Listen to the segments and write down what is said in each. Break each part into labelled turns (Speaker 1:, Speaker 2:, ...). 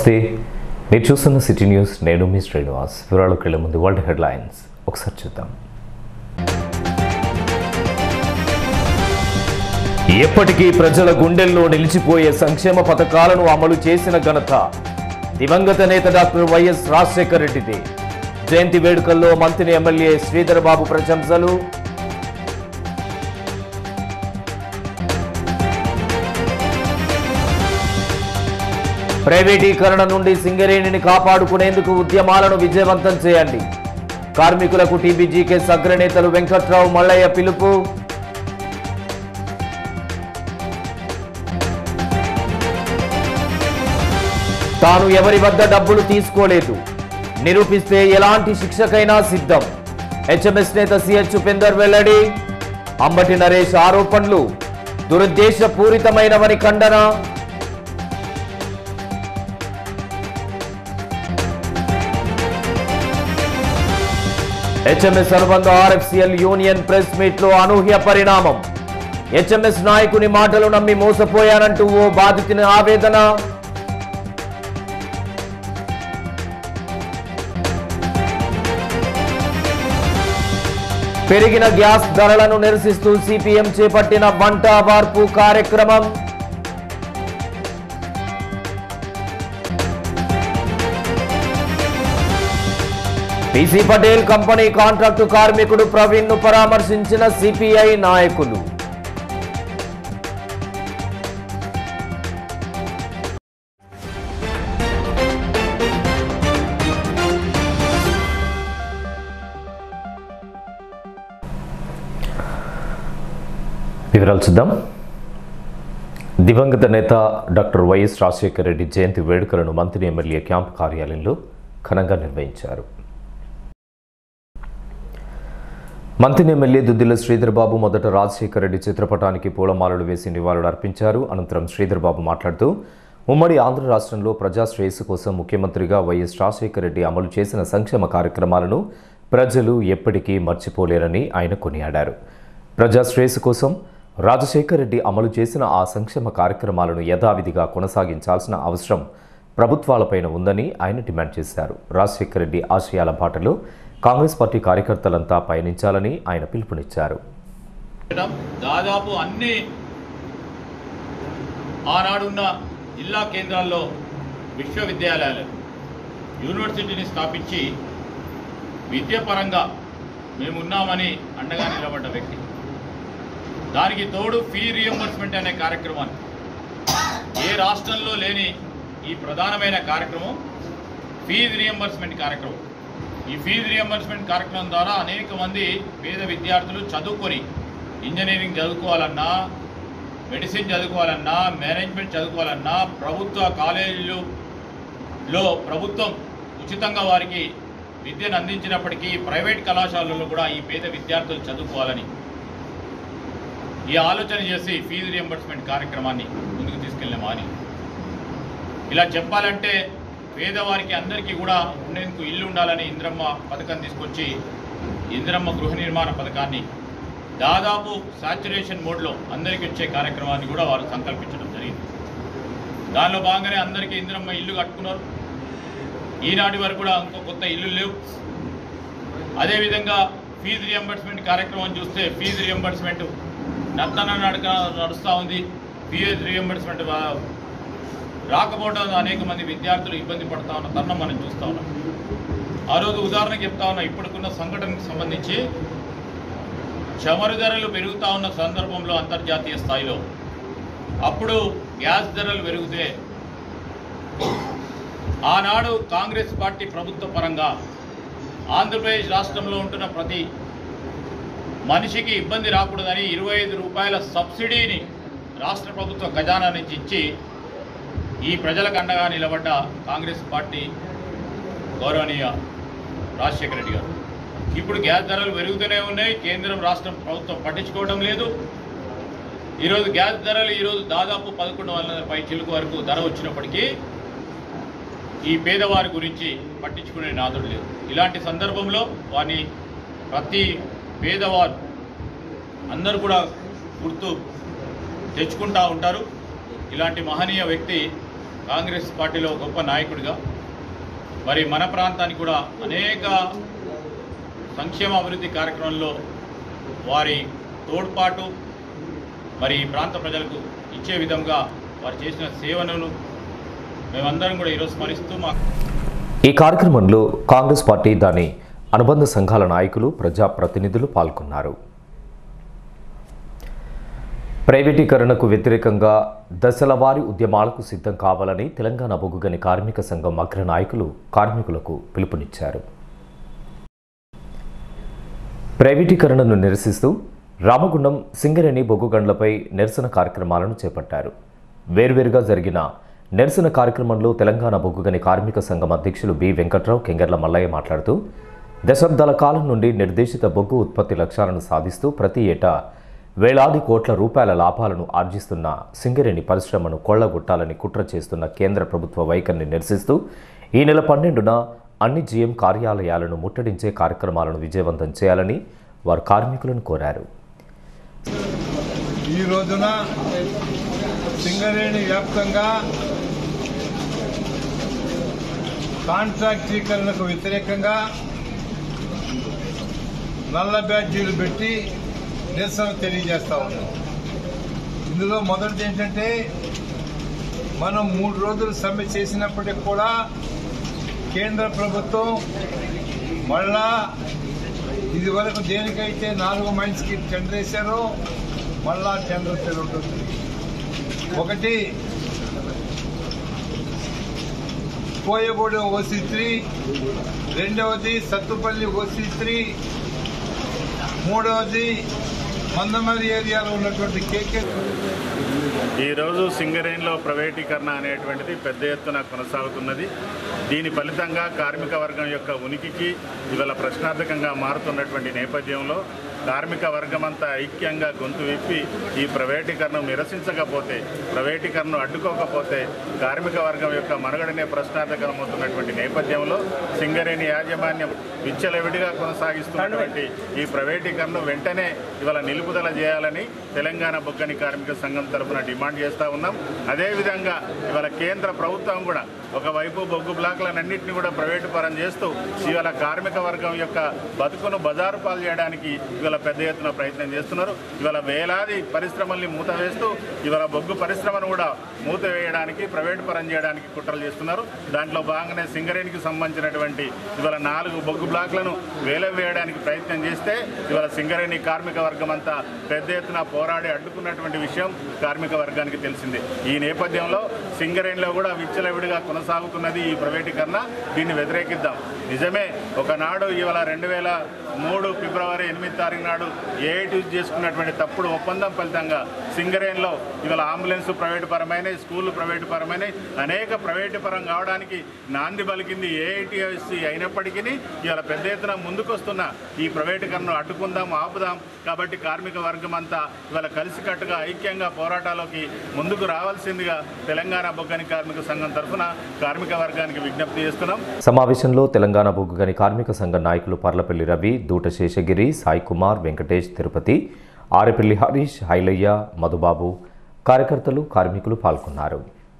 Speaker 1: నమస్తే మీరు చూస్తున్న సిటీ న్యూస్ నేను మీ శ్రీనివాస్ వివరాలకు వెళ్ళే ముందు వరల్డ్ హెడ్లైన్స్ ఒకసారి చూద్దాం ఎప్పటికీ ప్రజల గుండెల్లో నిలిచిపోయే సంక్షేమ పథకాలను అమలు చేసిన ఘనత దివంగత నేత డాక్టర్ వైఎస్ రాజశేఖర రెడ్డిది జయంతి వేడుకల్లో మంత్రి ఎమ్మెల్యే శ్రీధర్ బాబు ప్రశంసలు ప్రైవేటీకరణ నుండి సింగరేణిని కాపాడుకునేందుకు ఉద్యమాలను విజయవంతం చేయండి కార్మికులకు టీబీజీకేఎస్ అగ్రనేతలు వెంకట్రావు మల్లయ్య పిలుపు తాను ఎవరి వద్ద డబ్బులు తీసుకోలేదు నిరూపిస్తే ఎలాంటి శిక్షకైనా సిద్ధం హెచ్ఎంఎస్ నేత సిహెచ్ ఉపేందర్ వెల్లడి అంబటి నరేష్ ఆరోపణలు దురుద్దేశపూరితమైనవని ఖండన హెచ్ఎంఎస్ అనుబంధ ఆర్ఎఫ్సిఎల్ యూనియన్ ప్రెస్ మీట్ లో అనూహ్య పరిణామం హెచ్ఎంఎస్ నాయకుని మాటలు నమ్మి మోసపోయానంటూ ఓ బాధితుని ఆవేదన పెరిగిన గ్యాస్ ధరలను నిరసిస్తూ సిపిఎం చేపట్టిన వంట వార్పు కార్యక్రమం పిసి పటేల్ కంపెనీ కాంట్రాక్టు కార్మికుడు ప్రవీణ్ ను పరామర్శించిన సిపిఐ నాయకులు వివరాలు చూద్దాం దివంగత నేత డాక్టర్ వైఎస్ రాజశేఖర రెడ్డి జయంతి వేడుకలను మంత్రి ఎమ్మెల్యే క్యాంపు కార్యాలయంలో ఘనంగా నిర్వహించారు మంత్రి ఎమ్మెల్యే దుద్దిల శ్రీధర్ బాబు మొదట రాజశేఖర రెడ్డి చిత్రపటానికి పూలమాలలు వేసి నివాళులు అర్పించారు అనంతరం శ్రీధర్ బాబు మాట్లాడుతూ ఉమ్మడి ఆంధ్ర రాష్ట్రంలో ప్రజా శ్రేయస్సు కోసం ముఖ్యమంత్రిగా వైఎస్ రాజశేఖర రెడ్డి అమలు చేసిన సంక్షేమ కార్యక్రమాలను ప్రజలు ఎప్పటికీ మర్చిపోలేరని ఆయన కొనియాడారు ప్రజా శ్రేయస్సు కోసం రాజశేఖర రెడ్డి అమలు చేసిన ఆ సంక్షేమ కార్యక్రమాలను యథావిధిగా కొనసాగించాల్సిన అవసరం ప్రభుత్వాలపైన ఉందని ఆయన డిమాండ్ చేశారు రాజశేఖర రెడ్డి ఆశయాల బాటలో కాంగ్రెస్ పార్టీ కార్యకర్తలంతా పయనించాలని ఆయన పిలుపునిచ్చారు
Speaker 2: చేయడం దాదాపు అన్ని ఆనాడున్న జిల్లా కేంద్రాల్లో విశ్వవిద్యాలయాలు యూనివర్సిటీని స్థాపించి విద్యాపరంగా మేమున్నామని అండగా నిలబడ్డ వ్యక్తి దానికి తోడు ఫీ రియంబర్స్మెంట్ అనే కార్యక్రమాన్ని ఏ రాష్ట్రంలో లేని ఈ ప్రధానమైన కార్యక్రమం ఫీజు రియంబర్స్మెంట్ కార్యక్రమం ఈ ఫీజు రియంబర్స్మెంట్ కార్యక్రమం ద్వారా అనేక మంది పేద విద్యార్థులు చదువుకొని ఇంజనీరింగ్ చదువుకోవాలన్నా మెడిసిన్ చదువుకోవాలన్నా మేనేజ్మెంట్ చదువుకోవాలన్నా ప్రభుత్వ కాలేజీలలో ప్రభుత్వం ఉచితంగా వారికి విద్యను అందించినప్పటికీ ప్రైవేట్ కళాశాలల్లో కూడా ఈ పేద విద్యార్థులు చదువుకోవాలని ఈ ఆలోచన చేసి ఫీజు రియంబర్స్మెంట్ కార్యక్రమాన్ని ముందుకు తీసుకెళ్ళామా అని ఇలా చెప్పాలంటే పేదవారికి అందరికీ కూడా ఉండేందుకు ఇల్లు ఉండాలని ఇంద్రమ్మ పథకం తీసుకొచ్చి ఇంద్రమ్మ గృహ నిర్మాణ పథకాన్ని దాదాపు సాచురేషన్ మోడ్లో అందరికీ వచ్చే కార్యక్రమాన్ని కూడా వారు సంకల్పించడం జరిగింది దానిలో భాగంగానే అందరికీ ఇంద్రమ్మ ఇల్లు కట్టుకున్నారు ఈనాటి వరకు కూడా ఇంకో కొత్త ఇల్లు లేవు అదేవిధంగా ఫీజు రియంబర్స్మెంట్ కార్యక్రమం చూస్తే ఫీజు రియంబర్స్మెంట్ నత్తన నడక నడుస్తూ ఉంది ఫీజు రియంబర్స్మెంట్ రాకపోవడం అనేక మంది విద్యార్థులు ఇబ్బంది పడతా ఉన్న తరుణం మనం చూస్తూ ఉన్నాం ఆ రోజు ఉదాహరణకు చెప్తా ఉన్నా ఇప్పటికున్న సంఘటనకు సంబంధించి చమురు ధరలు పెరుగుతూ ఉన్న సందర్భంలో అంతర్జాతీయ స్థాయిలో అప్పుడు గ్యాస్ ధరలు పెరిగితే ఆనాడు కాంగ్రెస్ పార్టీ ప్రభుత్వ పరంగా ఆంధ్రప్రదేశ్ రాష్ట్రంలో ఉంటున్న ప్రతి మనిషికి ఇబ్బంది రాకూడదని ఇరవై ఐదు రూపాయల సబ్సిడీని రాష్ట్ర ప్రభుత్వ ఖజానా నుంచి ఇచ్చి ఈ ప్రజలకు అండగా నిలబడ్డ కాంగ్రెస్ పార్టీ గౌరవనీయ రాజశేఖర రెడ్డి గారు ఇప్పుడు గ్యాస్ ధరలు పెరుగుతూనే ఉన్నాయి కేంద్రం రాష్ట్రం ప్రభుత్వం పట్టించుకోవడం లేదు ఈరోజు గ్యాస్ ధరలు ఈరోజు దాదాపు పదకొండు వందల పై చిలుకు వరకు ధర వచ్చినప్పటికీ ఈ పేదవారి గురించి పట్టించుకునే నాదుడు లేదు ఇలాంటి సందర్భంలో వారిని ప్రతి పేదవారు అందరూ కూడా గుర్తు తెచ్చుకుంటా ఉంటారు ఇలాంటి మహనీయ వ్యక్తి కాంగ్రెస్ పార్టీలో గొప్ప నాయకుడిగా మరి మన ప్రాంతానికి కూడా అనేక సంక్షేమ అభివృద్ధి కార్యక్రమంలో వారి తోడ్పాటు మరి ఈ ప్రాంత ప్రజలకు ఇచ్చే విధంగా వారు చేసిన సేవలను మేమందరం కూడా ఈరోజు స్మరిస్తూ మా
Speaker 1: ఈ కార్యక్రమంలో కాంగ్రెస్ పార్టీ దాని అనుబంధ సంఘాల నాయకులు ప్రజాప్రతినిధులు పాల్గొన్నారు ప్రైవేటీకరణకు వ్యతిరేకంగా దశలవారీ ఉద్యమాలకు సిద్ధం కావాలని తెలంగాణ బొగ్గుగని కార్మిక సంఘం అగ్ర నాయకులు కార్మికులకు పిలుపునిచ్చారు ప్రైవేటీకరణను నిరసిస్తూ రామగుండం సింగరేణి బొగ్గుగండ్లపై నిరసన కార్యక్రమాలను చేపట్టారు వేర్వేరుగా జరిగిన నిరసన కార్యక్రమంలో తెలంగాణ బొగ్గుగని కార్మిక సంఘం అధ్యక్షులు బి వెంకట్రావు కెంగర్ల మల్లయ్య మాట్లాడుతూ దశాబ్దాల కాలం నుండి నిర్దేశిత బొగ్గు ఉత్పత్తి లక్ష్యాలను సాధిస్తూ ప్రతి ఏటా వేలాది కోట్ల రూపాయల లాభాలను ఆర్జిస్తున్న సింగరేణి పరిశ్రమను కొళ్లగొట్టాలని కుట్ర చేస్తున్న కేంద్ర ప్రభుత్వ వైఖరిని నిరసిస్తూ ఈ నెల పన్నెండున అన్ని జీఎం కార్యాలయాలను ముట్టడించే కార్యక్రమాలను విజయవంతం చేయాలని వారు కార్మికులను కోరారు
Speaker 3: ఈ రోజున సింగరేణి వ్యాప్తంగా కాంట్రాక్టీకరణకు వ్యతిరేకంగా నల్ల బ్యాడ్జీలు పెట్టి నిరసన తెలియజేస్తా ఉన్నాం ఇందులో మొదటిది ఏంటంటే మనం మూడు రోజులు సమ్మె చేసినప్పటికి కూడా కేంద్ర ప్రభుత్వం మళ్ళా ఇది వరకు దేనికైతే నాలుగు మైన్స్కి టెండర్ వేశారో మళ్ళా టెండర్ తిరుగుతుంది ఒకటి కోయగూడెం ఓసీ త్రీ రెండవది సత్తుపల్లి ఓసీ త్రీ మూడవది మందమరి ఏరియాలో ఉన్నటువంటి కేకే
Speaker 4: ఈరోజు సింగరేణిలో ప్రైవేటీకరణ అనేటువంటిది పెద్ద ఎత్తున కొనసాగుతున్నది దీని ఫలితంగా కార్మిక వర్గం యొక్క ఉనికికి ఇవాళ ప్రశ్నార్థకంగా మారుతున్నటువంటి నేపథ్యంలో కార్మిక వర్గమంతా ఐక్యంగా గొంతు విప్పి ఈ ప్రైవేటీకరణను నిరసించకపోతే ప్రైవేటీకరణను అడ్డుకోకపోతే కార్మిక వర్గం యొక్క మనుగడనే ప్రశ్నార్థకరమవుతున్నటువంటి నేపథ్యంలో సింగరేణి యాజమాన్యం విచ్చలవిడిగా కొనసాగిస్తున్నటువంటి ఈ ప్రైవేటీకరణను వెంటనే ఇవాళ నిలుపుదల చేయాలని తెలంగాణ బొగ్గని కార్మిక సంఘం తరఫున డిమాండ్ చేస్తూ ఉన్నాం అదేవిధంగా ఇవాళ కేంద్ర ప్రభుత్వం కూడా ఒకవైపు బొగ్గు బ్లాక్లన్నింటినీ కూడా ప్రైవేటు పరం చేస్తూ ఇవాళ కార్మిక వర్గం యొక్క బతుకును బజారు పాలు చేయడానికి ఇవాళ పెద్ద ఎత్తున ప్రయత్నం చేస్తున్నారు ఇవాళ వేలాది పరిశ్రమల్ని మూత వేస్తూ ఇవాళ బొగ్గు పరిశ్రమను కూడా మూత వేయడానికి ప్రైవేటు పరం చేయడానికి కుట్రలు చేస్తున్నారు దాంట్లో భాగంగానే సింగరేణికి సంబంధించినటువంటి ఇవాళ నాలుగు బొగ్గు బ్లాక్లను వేల వేయడానికి ప్రయత్నం చేస్తే ఇవాళ సింగరేణి కార్మిక వర్గం అంతా పెద్ద ఎత్తున పోరాడి అడ్డుకున్నటువంటి విషయం కార్మిక వర్గానికి తెలిసిందే ఈ నేపథ్యంలో సింగరేణిలో కూడా విచ్చలవిడిగా కొనసాగుతున్నది ఈ ప్రైవేటీకరణ దీన్ని వ్యతిరేకిద్దాం నిజమే ఒకనాడు ఇవాళ రెండు వేల మూడు ఫిబ్రవరి ఎనిమిది తారీఖు నాడు ఏఐటీ చేసుకున్నటువంటి తప్పుడు ఒప్పందం ఫలితంగా సింగరేణిలో ఇవాళ అంబులెన్స్ ప్రైవేటు పరమైన స్కూళ్ళు ప్రైవేటు పరమైన అనేక ప్రైవేటు పరం కావడానికి నాంది పలికింది ఏఐటీఎస్సీ అయినప్పటికీ ఇవాళ పెద్ద ఎత్తున ముందుకొస్తున్న ఈ ప్రైవేటీకరణను అడ్డుకుందాం ఆపుదాం కాబట్టి కార్మిక వర్గం అంతా ఇవాళ కలిసికట్టుగా ఐక్యంగా పోరాటాల్లోకి ముందుకు రావాల్సిందిగా తెలంగాణ బొగ్గని కార్మిక సంఘం తరఫున కార్మిక వర్గానికి విజ్ఞప్తి చేస్తున్నాం
Speaker 1: సమావేశంలో తెలంగాణ బొగ్గుగని కార్మిక సంఘ నాయకులు పర్లపల్లి రవి దూట శేషగిరి సాయి కుమార్ వెంకటేష్ తిరుపతి ఆరెపల్లి హరీష్ హైలయ్య మధుబాబు కార్యకర్తలు కార్మికులు పాల్గొన్నారు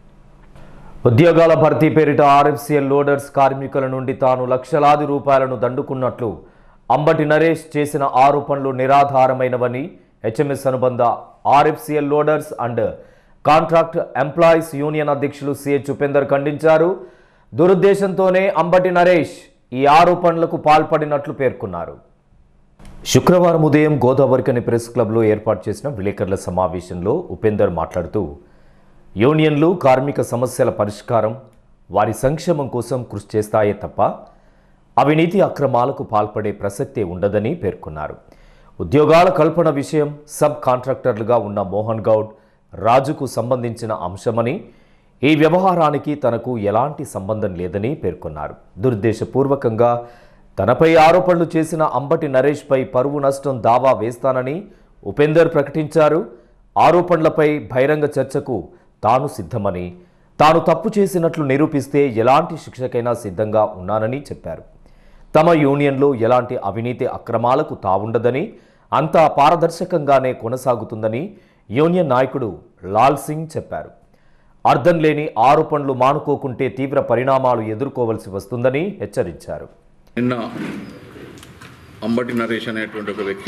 Speaker 1: ఉద్యోగాల భర్తీ పేరిట ఆర్ఎఫ్సిఎల్ లోడర్స్ కార్మికుల నుండి తాను లక్షలాది రూపాయలను దండుకున్నట్లు అంబటి నరేష్ చేసిన ఆరోపణలు నిరాధారమైనవని హెచ్ఎంఎస్ అనుబంధ RFCL loaders and contract employees union అధ్యక్షులు సిహెచ్ ఉపేందర్ ఖండించారు దురుద్దేశంతోనే అంబటి నరేష్ ఈ ఆరోపణలకు పాల్పడినట్లు పేర్కొన్నారు శుక్రవారం ఉదయం గోదావరికని ప్రెస్ క్లబ్లో ఏర్పాటు చేసిన విలేకరుల సమావేశంలో ఉపేందర్ మాట్లాడుతూ యూనియన్లు కార్మిక సమస్యల పరిష్కారం వారి సంక్షేమం కోసం కృషి చేస్తాయే తప్ప అవినీతి అక్రమాలకు పాల్పడే ప్రసక్తే ఉండదని పేర్కొన్నారు ఉద్యోగాల కల్పన విషయం సబ్ కాంట్రాక్టర్లుగా ఉన్న మోహన్ గౌడ్ రాజుకు సంబంధించిన అంశమని ఈ వ్యవహారానికి తనకు ఎలాంటి సంబంధం లేదని పేర్కొన్నారు దురుద్దేశపూర్వకంగా తనపై ఆరోపణలు చేసిన అంబటి నరేష్పై పరువు నష్టం దావా వేస్తానని ఉపేందర్ ప్రకటించారు ఆరోపణలపై బహిరంగ చర్చకు తాను సిద్ధమని తాను తప్పు చేసినట్లు నిరూపిస్తే ఎలాంటి శిక్షకైనా సిద్ధంగా ఉన్నానని చెప్పారు తమ యూనియన్లో ఎలాంటి అవినీతి అక్రమాలకు తావుండదని అంతా పారదర్శకంగానే కొనసాగుతుందని యూనియన్ నాయకుడు లాల్ సింగ్ చెప్పారు అర్థం లేని ఆరోపణలు మానుకోకుంటే తీవ్ర పరిణామాలు ఎదుర్కోవలసి వస్తుందని హెచ్చరించారు
Speaker 5: నిన్న అంబటి నరేష్ అనేటువంటి ఒక వ్యక్తి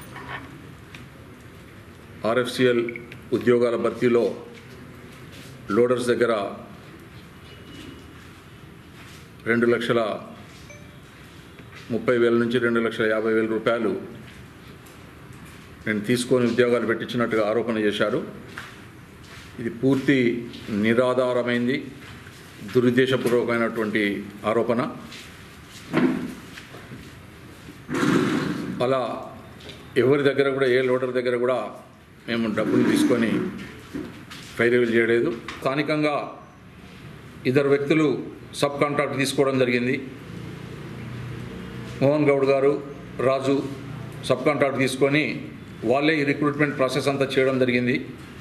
Speaker 5: ఆర్ఎఫ్సిఎల్ ఉద్యోగాల భర్తీలో లోడర్స్ దగ్గర రెండు లక్షల ముప్పై వేల నుంచి రెండు లక్షల యాభై వేల రూపాయలు నేను తీసుకొని ఉద్యోగాలు పెట్టించినట్టుగా ఆరోపణ చేశారు ఇది పూర్తి నిరాధారమైంది దురుద్దేశపూర్వకమైనటువంటి ఆరోపణ అలా ఎవరి దగ్గర కూడా ఏ లోడర్ దగ్గర కూడా మేము డబ్బులు తీసుకొని ఫైరవీల్ చేయలేదు స్థానికంగా ఇద్దరు వ్యక్తులు సబ్ కాంట్రాక్ట్ తీసుకోవడం జరిగింది మోహన్ గౌడ్ గారు రాజు సబ్ కాంట్రాక్ట్ తీసుకొని వాళ్ళే ఈ రిక్రూట్మెంట్ ప్రాసెస్ అంతా చేయడం జరిగింది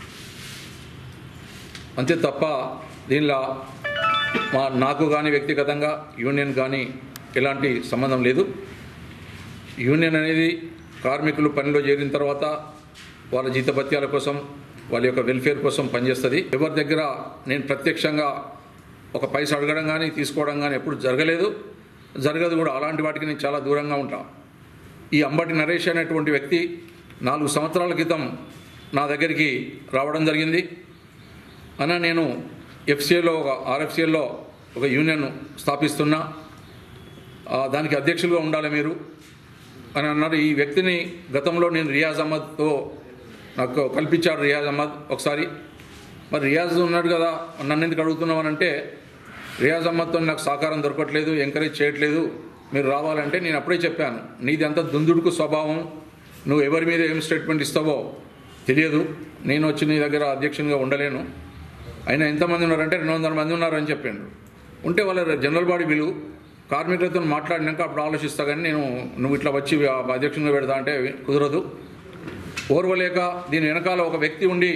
Speaker 5: అంతే తప్ప దీనిలో మా నాకు కానీ వ్యక్తిగతంగా యూనియన్ కానీ ఎలాంటి సంబంధం లేదు యూనియన్ అనేది కార్మికులు పనిలో చేరిన తర్వాత వాళ్ళ జీతభత్యాల కోసం వాళ్ళ యొక్క వెల్ఫేర్ కోసం పనిచేస్తుంది ఎవరి దగ్గర నేను ప్రత్యక్షంగా ఒక పైసా అడగడం కానీ తీసుకోవడం కానీ ఎప్పుడు జరగలేదు జరగదు కూడా అలాంటి వాటికి నేను చాలా దూరంగా ఉంటా ఈ అంబటి నరేష్ అనేటువంటి వ్యక్తి నాలుగు సంవత్సరాల క్రితం నా దగ్గరికి రావడం జరిగింది అన్న నేను ఎఫ్సిఏలో ఒక ఆర్ఎఫ్సిఎల్లో ఒక యూనియన్ స్థాపిస్తున్నా ఆ, దానికి అధ్యక్షులుగా ఉండాలి మీరు అని అన్నారు ఈ వ్యక్తిని గతంలో నేను రియాజ్ అహ్మద్తో నాకు కల్పించాడు రియాజ్ అహ్మద్ ఒకసారి మరి రియాజ్ ఉన్నాడు కదా నన్ను ఎందుకు అడుగుతున్నావు అని అంటే రియాజ్ అహ్మద్తో నాకు సహకారం దొరకట్లేదు ఎంకరేజ్ చేయట్లేదు మీరు రావాలంటే నేను అప్పుడే చెప్పాను నీది అంత దుందుడుకు స్వభావం నువ్వు ఎవరి మీద ఏం స్టేట్మెంట్ ఇస్తావో తెలియదు నేను వచ్చి నీ దగ్గర అధ్యక్షునిగా ఉండలేను అయినా ఎంతమంది ఉన్నారంటే రెండు వందల మంది ఉన్నారని చెప్పిండు ఉంటే వాళ్ళ జనరల్ బాడీ విలువ కార్మికులతో మాట్లాడినాక అప్పుడు ఆలోచిస్తా కానీ నేను నువ్వు ఇట్లా వచ్చి అధ్యక్షునిగా పెడతా అంటే కుదరదు ఓర్వలేక దీని వెనకాల ఒక వ్యక్తి ఉండి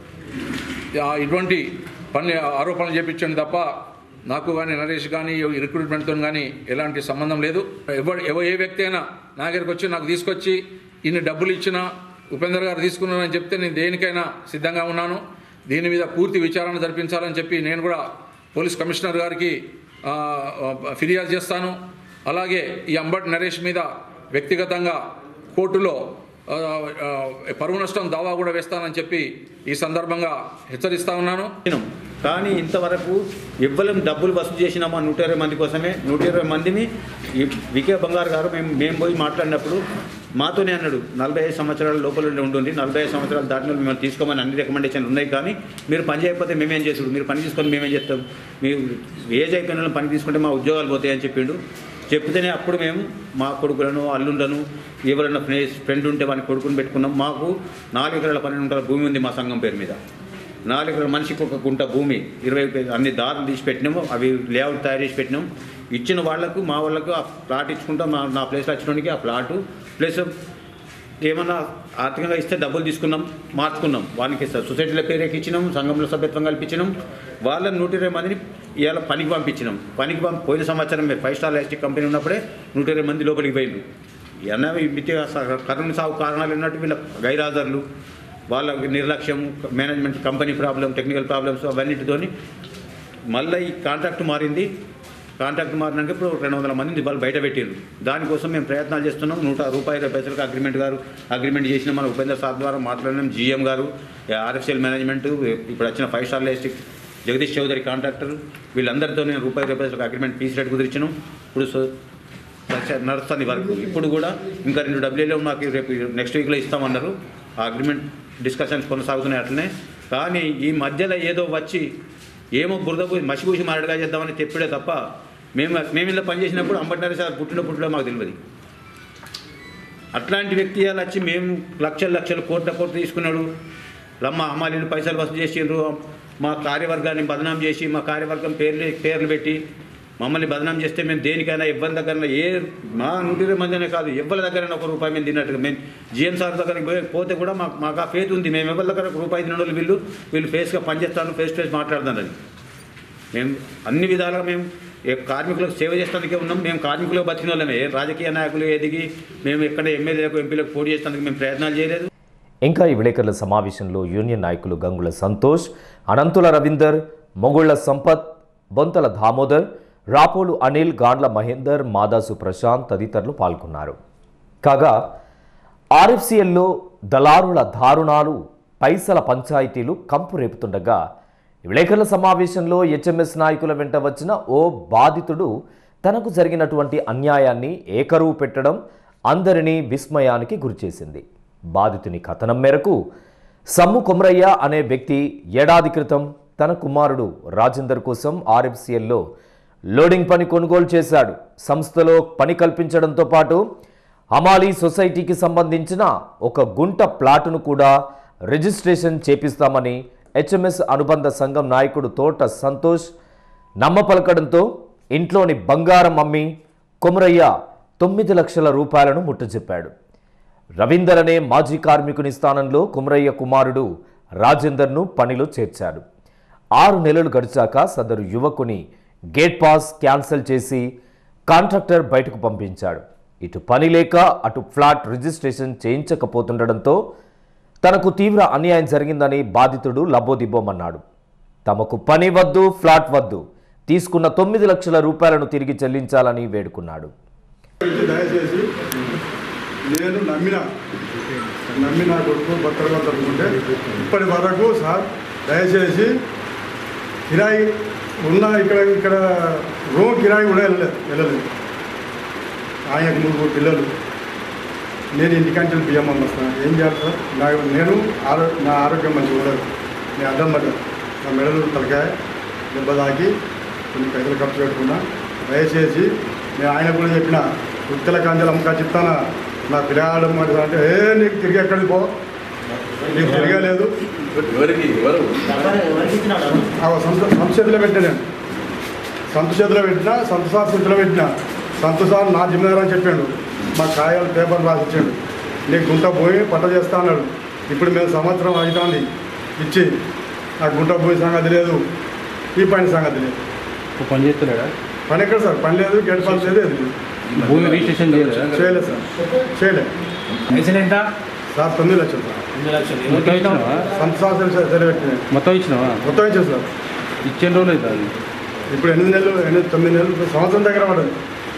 Speaker 5: ఆ ఇటువంటి పని ఆరోపణలు చేపించండి తప్ప నాకు కానీ నరేష్ కానీ ఈ రిక్రూట్మెంట్తో కానీ ఎలాంటి సంబంధం లేదు ఎవరు ఎవ ఏ వ్యక్తి అయినా నా దగ్గరికి వచ్చి నాకు తీసుకొచ్చి ఇన్ని డబ్బులు ఇచ్చినా ఉపేందర్ గారు తీసుకున్నానని చెప్తే నేను దేనికైనా సిద్ధంగా ఉన్నాను దీని మీద పూర్తి విచారణ జరిపించాలని చెప్పి నేను కూడా పోలీస్ కమిషనర్ గారికి ఆ, ఆ, ఫిర్యాదు చేస్తాను అలాగే ఈ అంబట్ నరేష్ మీద వ్యక్తిగతంగా కోర్టులో ఆ, ఆ, పరువు నష్టం దావా కూడా వేస్తానని చెప్పి ఈ సందర్భంగా హెచ్చరిస్తా ఉన్నాను
Speaker 6: చేసినాం. కానీ ఇంతవరకు ఎవ్వరం డబ్బులు వసూలు చేసినామా నూట ఇరవై మంది కోసమే నూట ఇరవై మందిని ఈ వికే బంగారు గారు మేము మేము పోయి మాట్లాడినప్పుడు మాతోనే అన్నాడు నలభై ఐదు సంవత్సరాల లోపల ఉండి ఉంటుంది నలభై ఐదు సంవత్సరాలు దాటిన వాళ్ళు మిమ్మల్ని తీసుకోమని అన్ని రికమెండేషన్లు ఉన్నాయి కానీ మీరు పని చేయకపోతే మేమేం చేసుడు మీరు పని తీసుకొని మేమేం చేస్తాం మీరు ఏజ్ అయిపోయిన వాళ్ళని పని తీసుకుంటే మా ఉద్యోగాలు పోతాయని చెప్పిండు చెప్తేనే అప్పుడు మేము మా కొడుకులను అల్లుండను ఎవరైనా ఫ్రెండ్స్ ఫ్రెండ్ ఉంటే వాని కొడుకుని పెట్టుకున్నాం మాకు నాలుగు ఎకరాల పన్నెండు ఉంటారు భూమి ఉంది మా సంఘం పేరు మీద నాలుగు ఎకరాల మనిషికి ఒక గుంట భూమి ఇరవై పే- అన్ని దారులు తీసి పెట్టినాము అవి లేఅవుట్ తయారు చేసి పెట్టినాం ఇచ్చిన వాళ్ళకు మా వాళ్ళకు ఆ ప్లాట్ ఇచ్చుకుంటాం మా నా ప్లేస్లో వచ్చినోడికి ఆ ప్లాటు ప్లస్ ఏమన్నా ఆర్థికంగా ఇస్తే డబ్బులు తీసుకున్నాం మార్చుకున్నాం వానికి సొసైటీలో పేరేకి ఇచ్చినాం సంఘంలో సభ్యత్వం కల్పించినాం వాళ్ళని నూట ఇరవై మందిని ఇవాళ పనికి పంపించినాం పనికి పంపి పోయిన సంవత్సరం మీరు ఫైవ్ స్టార్ ఎలక్ట్రిక్ కంపెనీ ఉన్నప్పుడే నూట ఇరవై మంది లోపలికి పోయిండు ఎన్న మితి కరోనా సాగు కారణాలు ఉన్నట్టు వీళ్ళ గైరాజర్లు వాళ్ళ నిర్లక్ష్యం management company problem technical problems అవన్నిటితోని మళ్ళీ ఈ కాంట్రాక్ట్ మారింది కాంట్రాక్ట్ మారినాక ఇప్పుడు రెండు వందల మందిని వాళ్ళు బయట పెట్టారు దానికోసం మేము ప్రయత్నాలు చేస్తున్నాం నూట రూపాయల పైసలకు అగ్రిమెంట్ గారు అగ్రిమెంట్ చేసిన మన ఉపేంద్ర సార్ ద్వారా మాట్లాడినాం జీఎం గారు ఆర్ఎఫ్సిఎల్ మేనేజ్మెంట్ ఇప్పుడు వచ్చిన ఫైవ్ స్టార్ లైస్టిక్ జగదీష్ చౌదరి కాంట్రాక్టర్ వీళ్ళందరితో నేను రూపాయి రూపాయలకు అగ్రిమెంట్ పీస్ రేట్ కుదిరించాను ఇప్పుడు సో నడిచ- నడుస్తుంది వర్క్ ఇప్పుడు కూడా ఇంకా రెండు డబ్ల్యూలో నాకు రేపు నెక్స్ట్ వీక్లో ఇస్తామన్నారు ఆ అగ్రిమెంట్ డిస్కషన్స్ కొనసాగుతున్నాయి అట్లనే కానీ ఈ మధ్యలో ఏదో వచ్చి ఏమో బురద పోయి మసిపూసి మారడుగా చేద్దామని తెప్పిడే తప్ప మేము మేము ఇలా పనిచేసినప్పుడు అంబట్నరే సార్ పుట్టిన పుట్టిలో మాకు తెలియదు అట్లాంటి వ్యక్తి ఇలా వచ్చి మేము లక్షల లక్షలు కోట్ల కోట్లు తీసుకున్నాడు రమ్మ అమ్మాలీలు పైసలు వసూలు చేసిండ్రు మా కార్యవర్గాన్ని బదనాం చేసి మా కార్యవర్గం పేర్లు పేర్లు పెట్టి మమ్మల్ని బదనాం చేస్తే మేము దేనికైనా ఇబ్బంది దగ్గర ఏ మా నూట ఇరవై మందినే కాదు ఎవరి దగ్గరైనా ఒక రూపాయి మేము తిన్నట్టుగా మేము జిఎం సార్ దగ్గరికి పోయి పోతే కూడా మాకు మాకు ఆ ఫేత్ ఉంది మేము ఎవరి దగ్గర ఒక రూపాయి తిన వాళ్ళు వీళ్ళు వీళ్ళు ఫేస్గా పనిచేస్తాను ఫేస్ టు ఫేస్ మాట్లాడుతానని మేము అన్ని విధాలుగా మేము ఏ కార్మికులకు సేవ చేస్తానికే ఉన్నాం మేము కార్మికులకు బతికిన వాళ్ళమే ఏ రాజకీయ నాయకులు ఎదిగి మేము ఎక్కడ ఎమ్మెల్యేలకు ఎంపీలకు పోటీ చేస్తానికి మేము ప్రయత్నాలు చేయలేదు
Speaker 1: ఇంకా ఈ విలేకరుల సమావేశంలో యూనియన్ నాయకులు గంగుల సంతోష్ అనంతుల రవీందర్ మొగుళ్ల సంపత్ బొంతల దామోదర్ రాపోలు అనిల్ గాండ్ల మహేందర్ మాదాసు ప్రశాంత్ తదితరులు పాల్గొన్నారు కాగా ఆర్ఎఫ్సిఎల్లో దళారుల దారుణాలు పైసల పంచాయతీలు కంపు రేపుతుండగా ఈ విలేకరుల సమావేశంలో హెచ్ఎంఎస్ నాయకుల వెంట వచ్చిన ఓ బాధితుడు తనకు జరిగినటువంటి అన్యాయాన్ని ఏకరువు పెట్టడం అందరినీ విస్మయానికి గురిచేసింది బాధితుని కథనం మేరకు సమ్ము కొమరయ్య అనే వ్యక్తి ఏడాది క్రితం తన కుమారుడు రాజేందర్ కోసం ఆర్ఎఫ్సిఎల్లో లోడింగ్ పని కొనుగోలు చేశాడు సంస్థలో పని కల్పించడంతో పాటు హమాలీ సొసైటీకి సంబంధించిన ఒక గుంట ప్లాటును కూడా రిజిస్ట్రేషన్ చేపిస్తామని హెచ్ఎంఎస్ అనుబంధ సంఘం నాయకుడు తోట సంతోష్ నమ్మపలకడంతో ఇంట్లోని బంగారం అమ్మి కొమరయ్య తొమ్మిది లక్షల రూపాయలను ముట్టజెప్పాడు రవీందర్ అనే మాజీ కార్మికుని స్థానంలో కుమరయ్య కుమారుడు రాజేందర్ను పనిలో చేర్చాడు ఆరు నెలలు గడిచాక సదరు యువకుని గేట్ పాస్ క్యాన్సిల్ చేసి కాంట్రాక్టర్ బయటకు పంపించాడు ఇటు పని లేక అటు ఫ్లాట్ రిజిస్ట్రేషన్ చేయించకపోతుండడంతో తనకు తీవ్ర అన్యాయం జరిగిందని బాధితుడు లబ్బోదిబ్బోమన్నాడు తమకు పని వద్దు ఫ్లాట్ వద్దు తీసుకున్న తొమ్మిది లక్షల రూపాయలను తిరిగి చెల్లించాలని వేడుకున్నాడు
Speaker 7: గురించి దయచేసి నేను నమ్మిన నమ్మిన కొడుకు భర్తలుగా జరుగుతుంటే ఇప్పటి వరకు సార్ దయచేసి కిరాయి ఉన్న ఇక్కడ ఇక్కడ రూమ్ కిరాయి కూడా వెళ్ళలేదు వెళ్ళలేదు ఆయనకు ముగ్గురు పిల్లలు నేను ఇంటికంటే బియ్యం పంపిస్తాను ఏం చేయాలి సార్ నాకు నేను ఆరో నా ఆరోగ్యం మంచిగా ఉండదు నేను అడ్డం పడ్డా నా మెడలు తలకాయ దెబ్బ తాకి కొన్ని పైసలు ఖర్చు పెట్టుకున్నా దయచేసి నేను ఆయన కూడా చెప్పిన ఉత్తల కాంజలు అమ్మకా చెప్తానా నా పిల్లగాడు మరి అంటే ఏ నీకు తిరిగి ఎక్కడికి పో నీకు తిరగలేదు
Speaker 5: ఎవరికి ఎవరు
Speaker 7: ఆ సంత సంత చేతిలో పెట్టిన నేను సంత చేతిలో పెట్టినా సంత సార్ చేతిలో పెట్టినా సంత సార్ నా జిమ్మేదారు అని చెప్పాడు మా కాయలు పేపర్ రాసిచ్చాడు నీకు గుంట పోయి పట్ట చేస్తా అన్నాడు ఇప్పుడు మేము సంవత్సరం అవుతుంది ఇచ్చి నాకు గుంట పోయి సంగతి లేదు ఈ పని సంగతి లేదు
Speaker 8: పని చేస్తున్నాడా
Speaker 7: పని ఎక్కడ సార్ పని లేదు గేట్ పాస్ లేదు ఏది లేదు
Speaker 8: భూమి రిజిస్ట్రేషన్ చేయలేదా
Speaker 7: చేయలేదు సార్ చేయలేదు
Speaker 8: పైసలు ఎంత
Speaker 7: సార్ తొమ్మిది లక్షలు సార్
Speaker 8: మొత్తం ఇచ్చినావా
Speaker 7: సంత సంవత్సరం చేతిలో పెట్టిన
Speaker 8: మొత్తం ఇచ్చినావా
Speaker 7: మొత్తం ఇచ్చాను సార్
Speaker 8: ఇచ్చిన రోజులు అవుతుంది అది
Speaker 7: ఇప్పుడు ఎనిమిది నెలలు ఎనిమిది తొమ్మిది నెలలు సంవత్సరం దగ్గర పడదు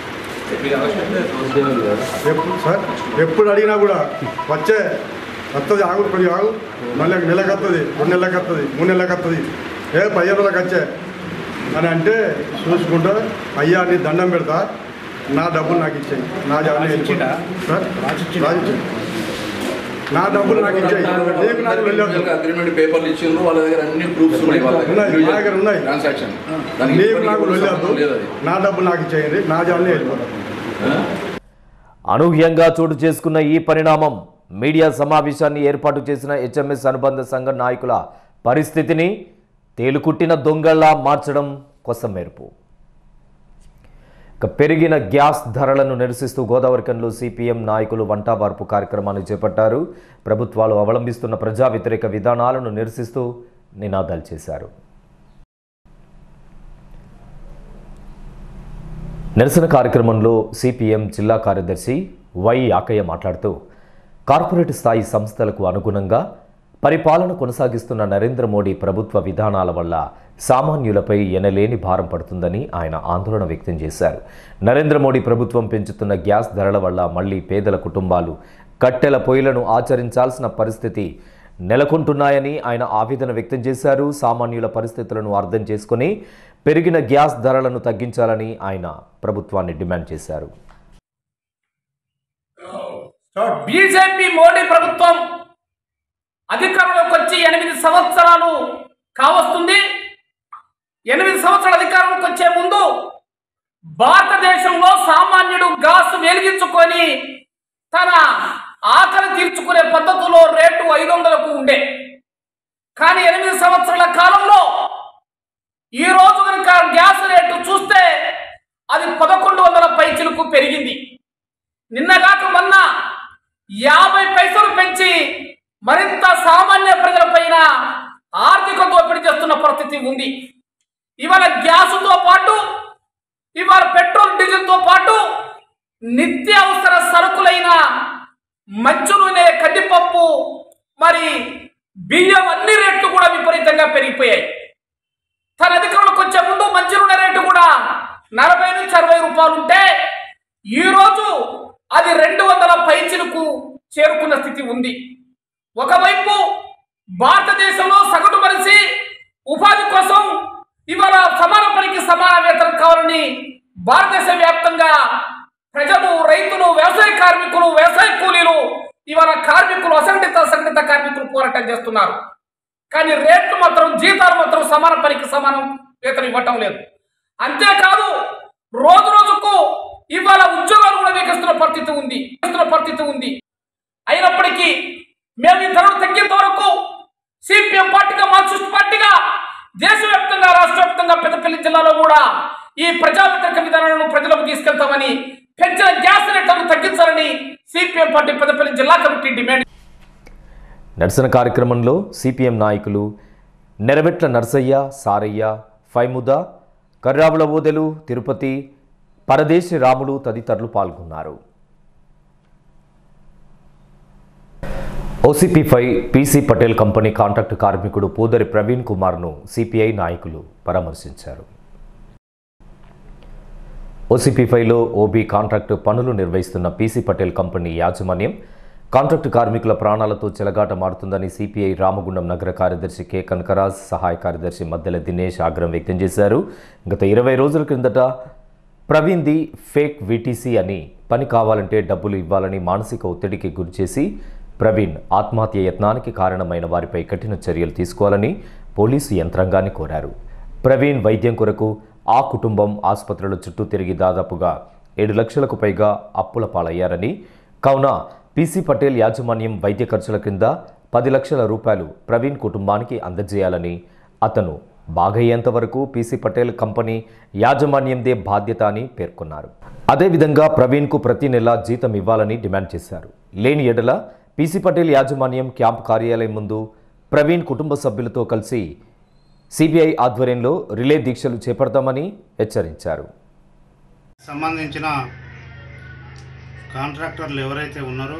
Speaker 7: ఎప్పుడు సార్ ఎప్పుడు అడిగినా కూడా వచ్చే వస్తుంది ఆగు కొద్దిగా ఆగు మళ్ళీ నెలకు వస్తుంది రెండు నెలలకు వస్తుంది మూడు నెలలకు వస్తుంది ఏ పదిహేను రోజులకు వచ్చే అని అంటే చూసుకుంటా అయ్యా నీ దండం పెడతా నా డబ్బులు నాకు ఇచ్చేయి నా జాబ్ సార్ రాసిచ్చిండు. నా డబ్బులు నాకు ఇచ్చేయి నీకు నాకు వెళ్ళొద్దు
Speaker 5: అగ్రిమెంట్ పేపర్లు ఇచ్చిండ్రు వాళ్ళ దగ్గర అన్ని ప్రూఫ్స్ ఉన్నాయి వాళ్ళ
Speaker 7: ఉన్నాయి, మా దగ్గర ఉన్నాయి.
Speaker 5: ట్రాన్సాక్షన్
Speaker 7: నీకు నాకు వెళ్ళొద్దు నా డబ్బులు నాకు ఇచ్చేయండి నా జాబ్ని వెళ్ళిపోతాను
Speaker 1: అనూహ్యంగా చోటు చేసుకున్న ఈ పరిణామం మీడియా సమావేశాన్ని ఏర్పాటు చేసిన హెచ్ఎంఎస్ అనుబంధ సంఘ నాయకుల పరిస్థితిని తేలుకుట్టిన దొంగల్లా మార్చడం కోసం మేర్పు ఇక పెరిగిన గ్యాస్ ధరలను నిరసిస్తూ గోదావరికంలో సిపిఎం నాయకులు వంటావార్పు కార్యక్రమాన్ని చేపట్టారు ప్రభుత్వాలు అవలంబిస్తున్న ప్రజా వ్యతిరేక విధానాలను నిరసిస్తూ నినాదాలు చేశారు నిరసన కార్యక్రమంలో సిపిఎం జిల్లా కార్యదర్శి వై యాకయ్య మాట్లాడుతూ కార్పొరేట్ స్థాయి సంస్థలకు అనుగుణంగా పరిపాలన కొనసాగిస్తున్న నరేంద్ర మోడీ ప్రభుత్వ విధానాల వల్ల సామాన్యులపై ఎనలేని భారం పడుతుందని ఆయన ఆందోళన వ్యక్తం చేశారు నరేంద్ర మోడీ ప్రభుత్వం పెంచుతున్న గ్యాస్ ధరల వల్ల మళ్లీ పేదల కుటుంబాలు కట్టెల పొయ్యిలను ఆచరించాల్సిన పరిస్థితి నెలకొంటున్నాయని ఆయన ఆవేదన వ్యక్తం చేశారు సామాన్యుల పరిస్థితులను అర్థం చేసుకుని పెరిగిన గ్యాస్ ధరలను తగ్గించాలని ఆయన ప్రభుత్వాన్ని డిమాండ్ చేశారు
Speaker 9: బీజేపీ మోడీ ప్రభుత్వం అధికారంలోకి వచ్చి ఎనిమిది సంవత్సరాలు కావస్తుంది ఎనిమిది సంవత్సరాల అధికారంలోకి వచ్చే ముందు భారతదేశంలో సామాన్యుడు గ్యాస్ వెలిగించుకొని తన ఆకలి తీర్చుకునే పద్ధతిలో రేటు ఐదు వందలకు ఉండే కానీ ఎనిమిది సంవత్సరాల కాలంలో ఈ రోజు కనుక గ్యాస్ రేటు చూస్తే అది పదకొండు వందల పైచిలకు పెరిగింది నిన్నగాక మొన్న యాభై పైసలు పెంచి మరింత సామాన్య ప్రజల పైన ఆర్థిక దోపిడీ చేస్తున్న పరిస్థితి ఉంది ఇవాళ గ్యాసుతో పాటు ఇవాళ పెట్రోల్ డీజిల్తో పాటు నిత్య అవసర సరుకులైన మంచు నూనె కందిపప్పు మరి బియ్యం అన్ని రేట్లు కూడా విపరీతంగా పెరిగిపోయాయి తన అధికారులకు వచ్చే ముందు మంచి నూనె రేటు కూడా నలభై నుంచి అరవై రూపాయలు ఉంటే ఈరోజు అది రెండు వందల పైచిలకు చేరుకున్న స్థితి ఉంది ఒకవైపు భారతదేశంలో సగటు మనిషి ఉపాధి కోసం ఇవాళ సమాన పనికి సమాన వేతనం కావాలని భారతదేశ వ్యాప్తంగా ప్రజలు రైతులు వ్యవసాయ కార్మికులు వ్యవసాయ కూలీలు ఇవాళ కార్మికులు అసంఘటిత సంఘటిత కార్మికులు పోరాటం చేస్తున్నారు కానీ రేట్లు మాత్రం జీతాలు మాత్రం సమాన పనికి సమానం వేతనం ఇవ్వటం లేదు అంతేకాదు రోజు రోజుకు ఇవాళ ఉద్యోగాలు కూడా వేగిస్తున్న పరిస్థితి ఉంది వేగిస్తున్న పరిస్థితి ఉంది అయినప్పటికీ మేము ఈ ధరలు తగ్గేంత వరకు సిపిఎం పార్టీగా మార్క్సిస్ట్ పార్టీగా దేశవ్యాప్తంగా రాష్ట్ర వ్యాప్తంగా పెద్దపల్లి జిల్లాలో కూడా ఈ ప్రజా వ్యతిరేక విధానాలను ప్రజలకు తీసుకెళ్తామని పెంచిన గ్యాస్ రేట్లను తగ్గించాలని సిపిఎం పార్టీ పెద్దపల్లి జిల్లా కమిటీ డిమాండ్
Speaker 1: నిరసన కార్యక్రమంలో సిపిఎం నాయకులు నెరవెట్ల నర్సయ్య సారయ్య ఫైముద కర్రావుల ఓదెలు తిరుపతి పరదేశి రాములు తదితరులు పాల్గొన్నారు OCP five PC Patel company contract కార్మికుడు పూదరి ప్రవీణ్ కుమార్ను సిపిఐ నాయకులు పరామర్శించారు ఓసీపీ ఫైవ్లో ఓబీ కాంట్రాక్టు పనులు నిర్వహిస్తున్న పీసీ పటేల్ కంపెనీ యాజమాన్యం కాంట్రాక్టు కార్మికుల ప్రాణాలతో చెలగాట మారుతుందని సిపిఐ రామగుండం నగర కార్యదర్శి కె కనకరాజ్ సహాయ కార్యదర్శి మద్దెల దినేష్ ఆగ్రహం వ్యక్తం చేశారు గత ఇరవై రోజుల క్రిందట ప్రవీణ్ది ఫేక్ విటీసీ అని పని కావాలంటే డబ్బులు ఇవ్వాలని మానసిక ఒత్తిడికి గురిచేసి ప్రవీణ్ ఆత్మహత్య యత్నానికి కారణమైన వారిపై కఠిన చర్యలు తీసుకోవాలని పోలీసు యంత్రాంగాన్ని కోరారు ప్రవీణ్ వైద్యం కొరకు ఆ కుటుంబం ఆసుపత్రుల చుట్టూ తిరిగి దాదాపుగా ఏడు లక్షలకు పైగా అప్పుల పాలయ్యారని కావున పీసీ పటేల్ యాజమాన్యం వైద్య ఖర్చుల కింద పది లక్షల రూపాయలు ప్రవీణ్ కుటుంబానికి అందజేయాలని అతను బాగయ్యేంత వరకు పీసీ పటేల్ కంపెనీ యాజమాన్యందే బాధ్యత అని పేర్కొన్నారు అదేవిధంగా ప్రవీణ్కు ప్రతి నెల జీతం ఇవ్వాలని డిమాండ్ చేశారు లేని ఎడల పీసీ పటేల్ యాజమాన్యం క్యాంప్ కార్యాలయం ముందు ప్రవీణ్ కుటుంబ సభ్యులతో కలిసి సిబిఐ ఆధ్వర్యంలో రిలే దీక్షలు చేపడతామని హెచ్చరించారు
Speaker 10: సంబంధించిన కాంట్రాక్టర్లు ఎవరైతే ఉన్నారో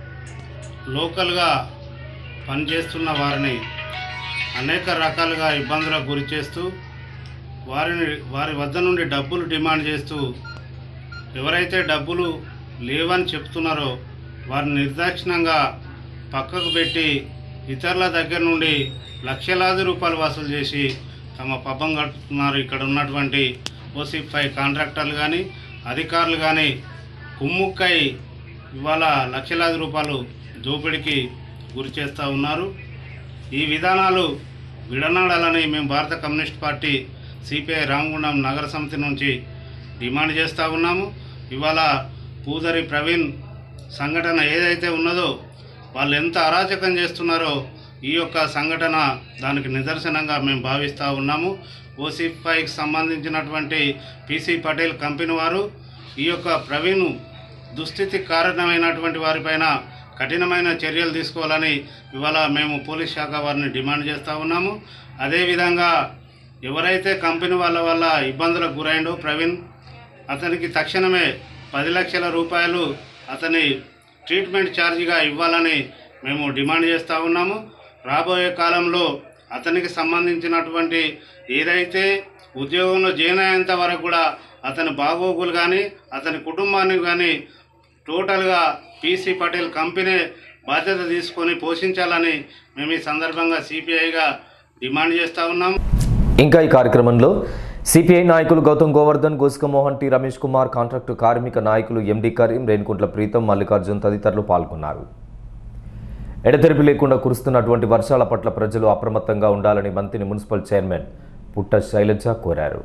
Speaker 10: లోకల్గా పనిచేస్తున్న వారిని అనేక రకాలుగా ఇబ్బందులకు గురి చేస్తూ వారిని వారి వద్ద నుండి డబ్బులు డిమాండ్ చేస్తూ ఎవరైతే డబ్బులు లేవని చెప్తున్నారో వారిని నిర్దాక్షిణంగా పక్కకు పెట్టి ఇతరుల దగ్గర నుండి లక్షలాది రూపాయలు వసూలు చేసి తమ పబ్బం గడుపుతున్నారు ఇక్కడ ఉన్నటువంటి ఓసీపై కాంట్రాక్టర్లు కానీ అధికారులు కానీ కుమ్ముక్కై ఇవాళ లక్షలాది రూపాయలు దోపిడీకి గురి చేస్తూ ఉన్నారు ఈ విధానాలు విడనాడాలని మేము భారత కమ్యూనిస్ట్ పార్టీ సిపిఐ రామగుండం నగర సమితి నుంచి డిమాండ్ చేస్తూ ఉన్నాము ఇవాళ పూదరి ప్రవీణ్ సంఘటన ఏదైతే ఉన్నదో వాళ్ళు ఎంత అరాచకం చేస్తున్నారో ఈ యొక్క సంఘటన దానికి నిదర్శనంగా మేము భావిస్తూ ఉన్నాము ఓసీపైకి సంబంధించినటువంటి పీసీ పటేల్ కంపెనీ వారు ఈ యొక్క ప్రవీణ్ దుస్థితి కారణమైనటువంటి వారిపైన కఠినమైన చర్యలు తీసుకోవాలని ఇవాళ మేము పోలీస్ శాఖ వారిని డిమాండ్ చేస్తూ ఉన్నాము అదేవిధంగా ఎవరైతే కంపెనీ వాళ్ళ వల్ల ఇబ్బందులకు గురైండో ప్రవీణ్ అతనికి తక్షణమే పది లక్షల రూపాయలు అతని ట్రీట్మెంట్ ఛార్జీగా ఇవ్వాలని మేము డిమాండ్ చేస్తూ ఉన్నాము రాబోయే కాలంలో అతనికి సంబంధించినటువంటి ఏదైతే ఉద్యోగంలో జాయిన్ అయ్యేంత వరకు కూడా అతని బాగోగులు కానీ అతని కుటుంబాన్ని కానీ టోటల్గా పీసీ పటేల్ కంపెనీ బాధ్యత తీసుకొని పోషించాలని మేము ఈ సందర్భంగా సిపిఐగా డిమాండ్ చేస్తూ ఉన్నాము
Speaker 1: ఇంకా ఈ కార్యక్రమంలో సిపిఐ నాయకులు గౌతమ్ గోవర్ధన్ గోస్కమోహన్ టి రమేష్ కుమార్ కాంట్రాక్టు కార్మిక నాయకులు ఎండి కరీం రేణుకుంట్ల ప్రీతం మల్లికార్జున్ తదితరులు పాల్గొన్నారు ఎడతెరిపి లేకుండా కురుస్తున్నటువంటి వర్షాల పట్ల ప్రజలు అప్రమత్తంగా ఉండాలని మంత్రి మున్సిపల్ చైర్మన్ పుట్ట శైలజ కోరారు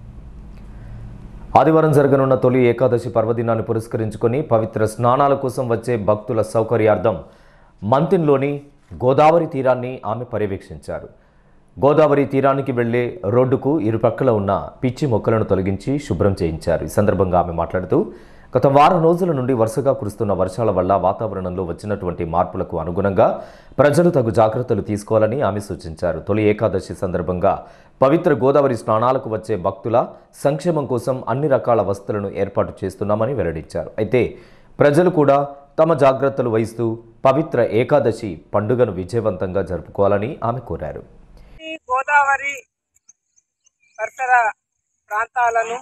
Speaker 1: ఆదివారం జరగనున్న తొలి ఏకాదశి పర్వదినాన్ని పురస్కరించుకొని పవిత్ర స్నానాల కోసం వచ్చే భక్తుల సౌకర్యార్థం మంతిన్లోని గోదావరి తీరాన్ని ఆమె పర్యవేక్షించారు గోదావరి తీరానికి వెళ్లే రోడ్డుకు ఇరుపక్కల ఉన్న పిచ్చి మొక్కలను తొలగించి శుభ్రం చేయించారు ఈ సందర్భంగా ఆమె మాట్లాడుతూ గత వారం రోజుల నుండి వరుసగా కురుస్తున్న వర్షాల వల్ల వాతావరణంలో వచ్చినటువంటి మార్పులకు అనుగుణంగా ప్రజలు తగు జాగ్రత్తలు తీసుకోవాలని ఆమె సూచించారు తొలి ఏకాదశి సందర్భంగా పవిత్ర గోదావరి స్నానాలకు వచ్చే భక్తుల సంక్షేమం కోసం అన్ని రకాల వస్తువులను ఏర్పాటు చేస్తున్నామని వెల్లడించారు అయితే ప్రజలు కూడా తమ జాగ్రత్తలు వహిస్తూ పవిత్ర ఏకాదశి పండుగను విజయవంతంగా జరుపుకోవాలని ఆమె కోరారు
Speaker 11: ఈ గోదావరి పరిసర ప్రాంతాలను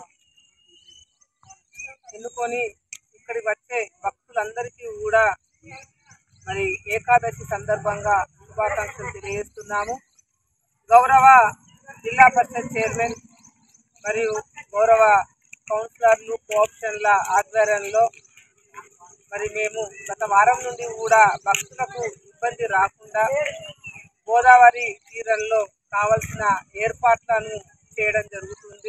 Speaker 11: ఎన్నుకొని ఇక్కడికి వచ్చే భక్తులందరికీ కూడా మరి ఏకాదశి సందర్భంగా శుభాకాంక్షలు తెలియజేస్తున్నాము గౌరవ జిల్లా పరిషత్ చైర్మన్ మరియు గౌరవ కౌన్సిలర్లు కోఆప్షన్ల ఆధ్వర్యంలో మరి మేము గత వారం నుండి కూడా భక్తులకు ఇబ్బంది రాకుండా గోదావరి తీరంలో కావలసిన ఏర్పాట్లను చేయడం జరుగుతుంది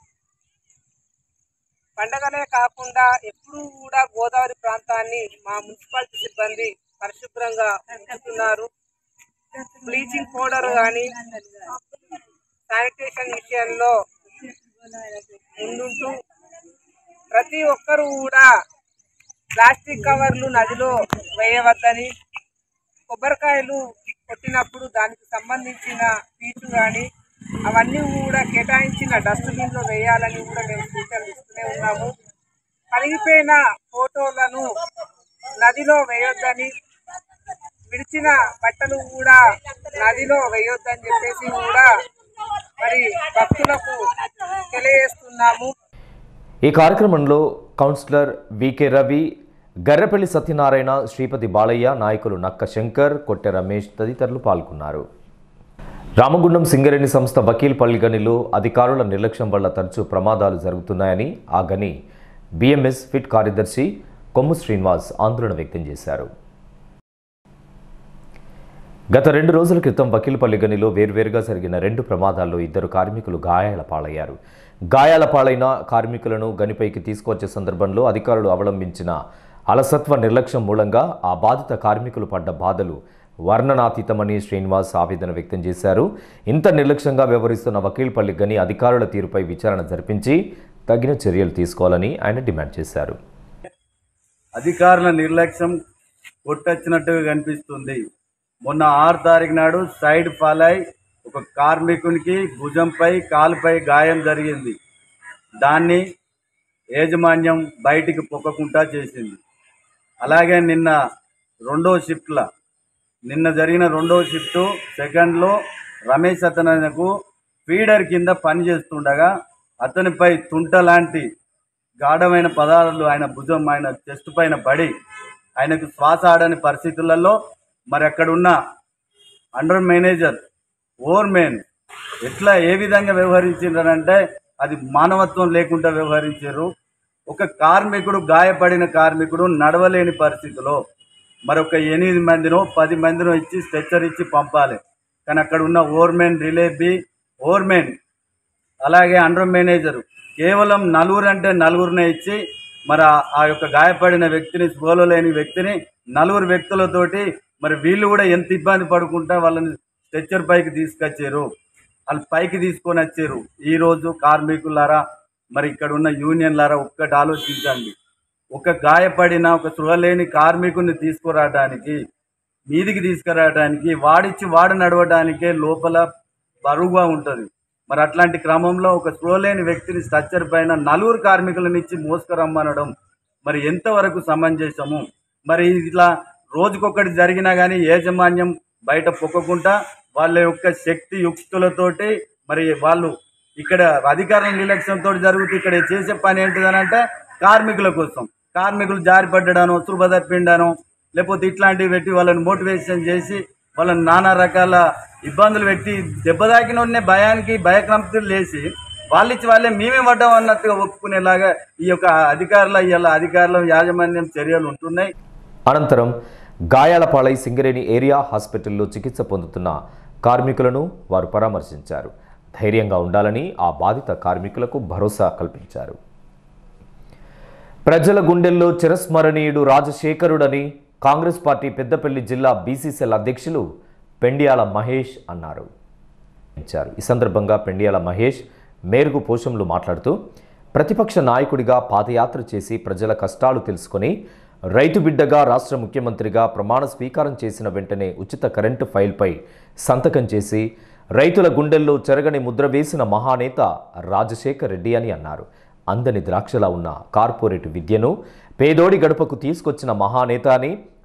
Speaker 11: పండగలే కాకుండా ఎప్పుడూ కూడా గోదావరి ప్రాంతాన్ని మా మున్సిపాలిటీ సిబ్బంది పరిశుభ్రంగా ఉంచుతున్నారు బ్లీచింగ్ పౌడర్ కానీ శానిటేషన్ విషయంలో ముందుంటూ ప్రతి ఒక్కరూ కూడా ప్లాస్టిక్ కవర్లు నదిలో వేయవద్దని కొబ్బరికాయలు కొట్టినప్పుడు దానికి సంబంధించిన పీచు కానీ అవన్నీ కూడా కేటాయించిన డస్ట్బిన్లో వేయాలని కూడా మేము సూచనలు ఇస్తూనే ఉన్నాము కలిగిపోయిన ఫోటోలను నదిలో వేయొద్దని విడిచిన బట్టలు కూడా నదిలో వేయొద్దని చెప్పేసి కూడా మరి భక్తులకు తెలియజేస్తున్నాము
Speaker 1: ఈ కార్యక్రమంలో కౌన్సిలర్ వికే రవి గర్రపల్లి సత్యనారాయణ శ్రీపతి బాలయ్య నాయకులు నక్క శంకర్ కొట్టె రమేష్ తదితరులు పాల్గొన్నారు రామగుండం సింగరేణి సంస్థ వకీల్పల్లి గనిలో అధికారుల నిర్లక్ష్యం వల్ల తరచూ ప్రమాదాలు జరుగుతున్నాయని ఆ గని బిఎంఎస్ ఫిట్ కార్యదర్శి కొమ్ము శ్రీనివాస్ ఆందోళన వ్యక్తం చేశారు గత రెండు రోజుల క్రితం వకీల్పల్లి గనిలో వేర్వేరుగా జరిగిన రెండు ప్రమాదాల్లో ఇద్దరు కార్మికులు గాయాల పాలయ్యారు గాయాల పాలైన కార్మికులను గనిపైకి తీసుకొచ్చే సందర్భంలో అధికారులు అవలంబించిన అలసత్వ నిర్లక్ష్యం మూలంగా ఆ బాధిత కార్మికులు పడ్డ బాధలు వర్ణనాతీతమని శ్రీనివాస్ ఆవేదన వ్యక్తం చేశారు ఇంత నిర్లక్ష్యంగా వ్యవహరిస్తున్న వకీల్పల్లి గని అధికారుల తీరుపై విచారణ జరిపించి తగిన చర్యలు తీసుకోవాలని ఆయన డిమాండ్ చేశారు
Speaker 12: అధికారుల నిర్లక్ష్యం కొట్టొచ్చినట్టుగా కనిపిస్తుంది మొన్న ఆరు తారీఖు నాడు సైడ్ ఫాలై ఒక కార్మికునికి భుజంపై కాలుపై గాయం జరిగింది దాన్ని యాజమాన్యం బయటికి పొక్కకుండా చేసింది అలాగే నిన్న రెండో షిఫ్ట్ల నిన్న జరిగిన రెండో షిఫ్ట్ సెకండ్లో రమేష్ అతనకు ఫీడర్ కింద పని చేస్తుండగా అతనిపై తుంట లాంటి గాఢమైన పదార్థాలు ఆయన భుజం ఆయన చెస్ట్ పైన పడి ఆయనకు శ్వాస ఆడని పరిస్థితులలో మరి అక్కడ ఉన్న అండర్ మేనేజర్ ఓవర్ మెయిన్ ఎట్లా ఏ విధంగా వ్యవహరించారంటే అది మానవత్వం లేకుండా వ్యవహరించారు ఒక కార్మికుడు గాయపడిన కార్మికుడు నడవలేని పరిస్థితిలో మరొక ఎనిమిది మందినో పది మందినో ఇచ్చి స్ట్రెచ్చర్ ఇచ్చి పంపాలి కానీ అక్కడ ఉన్న ఓవర్మెన్ రిలేబీ ఓవర్మెన్ అలాగే అండర్ మేనేజర్ కేవలం నలుగురు అంటే నలుగురినే ఇచ్చి మరి ఆ- ఆ యొక్క గాయపడిన వ్యక్తిని స్పృహలో లేని వ్యక్తిని నలుగురు వ్యక్తులతోటి మరి వీళ్ళు కూడా ఎంత ఇబ్బంది పడుకుంటా వాళ్ళని స్ట్రెచ్చర్ పైకి తీసుకొచ్చారు వాళ్ళు పైకి తీసుకొని వచ్చారు ఈరోజు కార్మికులారా మరి ఇక్కడ ఉన్న యూనియన్లారా ఒక్కటి ఆలోచించండి ఒక గాయపడిన ఒక స్పృహలేని కార్మికుని తీసుకురావడానికి మీదికి తీసుకురావడానికి వాడిచ్చి వాడు నడవడానికే లోపల బరువుగా ఉంటుంది మరి అట్లాంటి క్రమంలో ఒక స్పృహలేని వ్యక్తిని స్ట్రక్చర్ పైన నలుగురు కార్మికులను ఇచ్చి మోసుకురమ్మనడం మరి ఎంతవరకు సమంజసము మరి ఇట్లా రోజుకొకటి జరిగినా కానీ యాజమాన్యం బయట పొక్కకుండా వాళ్ళ యొక్క శక్తి యుక్తులతోటి మరి వాళ్ళు ఇక్కడ అధికారుల నిర్లక్ష్యంతో జరుగుతూ ఇక్కడ చేసే పని ఏంటిదనంటే కార్మికుల కోసం కార్మికులు జారిపడ్డాను శుభ తప్పిండాను లేకపోతే ఇట్లాంటివి పెట్టి వాళ్ళని మోటివేషన్ చేసి వాళ్ళని నానా రకాల ఇబ్బందులు పెట్టి దెబ్బ తాకిన భయానికి భయక్రాంతులు లేచి వాళ్ళిచ్చి వాళ్ళే మేమే పడ్డాం అన్నట్టుగా ఒప్పుకునేలాగా ఈ యొక్క అధికారుల ఇవాళ అధికారుల యాజమాన్యం చర్యలు ఉంటున్నాయి
Speaker 1: అనంతరం గాయాల పాలై సింగరేణి ఏరియా హాస్పిటల్లో చికిత్స పొందుతున్న కార్మికులను వారు పరామర్శించారు ధైర్యంగా ఉండాలని ఆ బాధిత కార్మికులకు భరోసా కల్పించారు ప్రజల గుండెల్లో చిరస్మరణీయుడు రాజశేఖరుడని కాంగ్రెస్ పార్టీ పెద్దపల్లి జిల్లా బీసీసీఎల్ అధ్యక్షులు పెండియాల మహేష్ అన్నారు ఇచ్చారు ఈ సందర్భంగా పెండియాల మహేష్ మేరుగు పోషంలు మాట్లాడుతూ ప్రతిపక్ష నాయకుడిగా పాదయాత్ర చేసి ప్రజల కష్టాలు తెలుసుకొని రైతు బిడ్డగా రాష్ట్ర ముఖ్యమంత్రిగా ప్రమాణ స్వీకారం చేసిన వెంటనే ఉచిత కరెంటు ఫైల్పై సంతకం చేసి రైతుల గుండెల్లో చెరగని ముద్ర వేసిన మహానేత రాజశేఖర్ రెడ్డి అని అన్నారు అందని ద్రాక్షలా ఉన్న కార్పొరేట్ విద్యను పేదోడి గడపకు తీసుకొచ్చిన మహానేత అని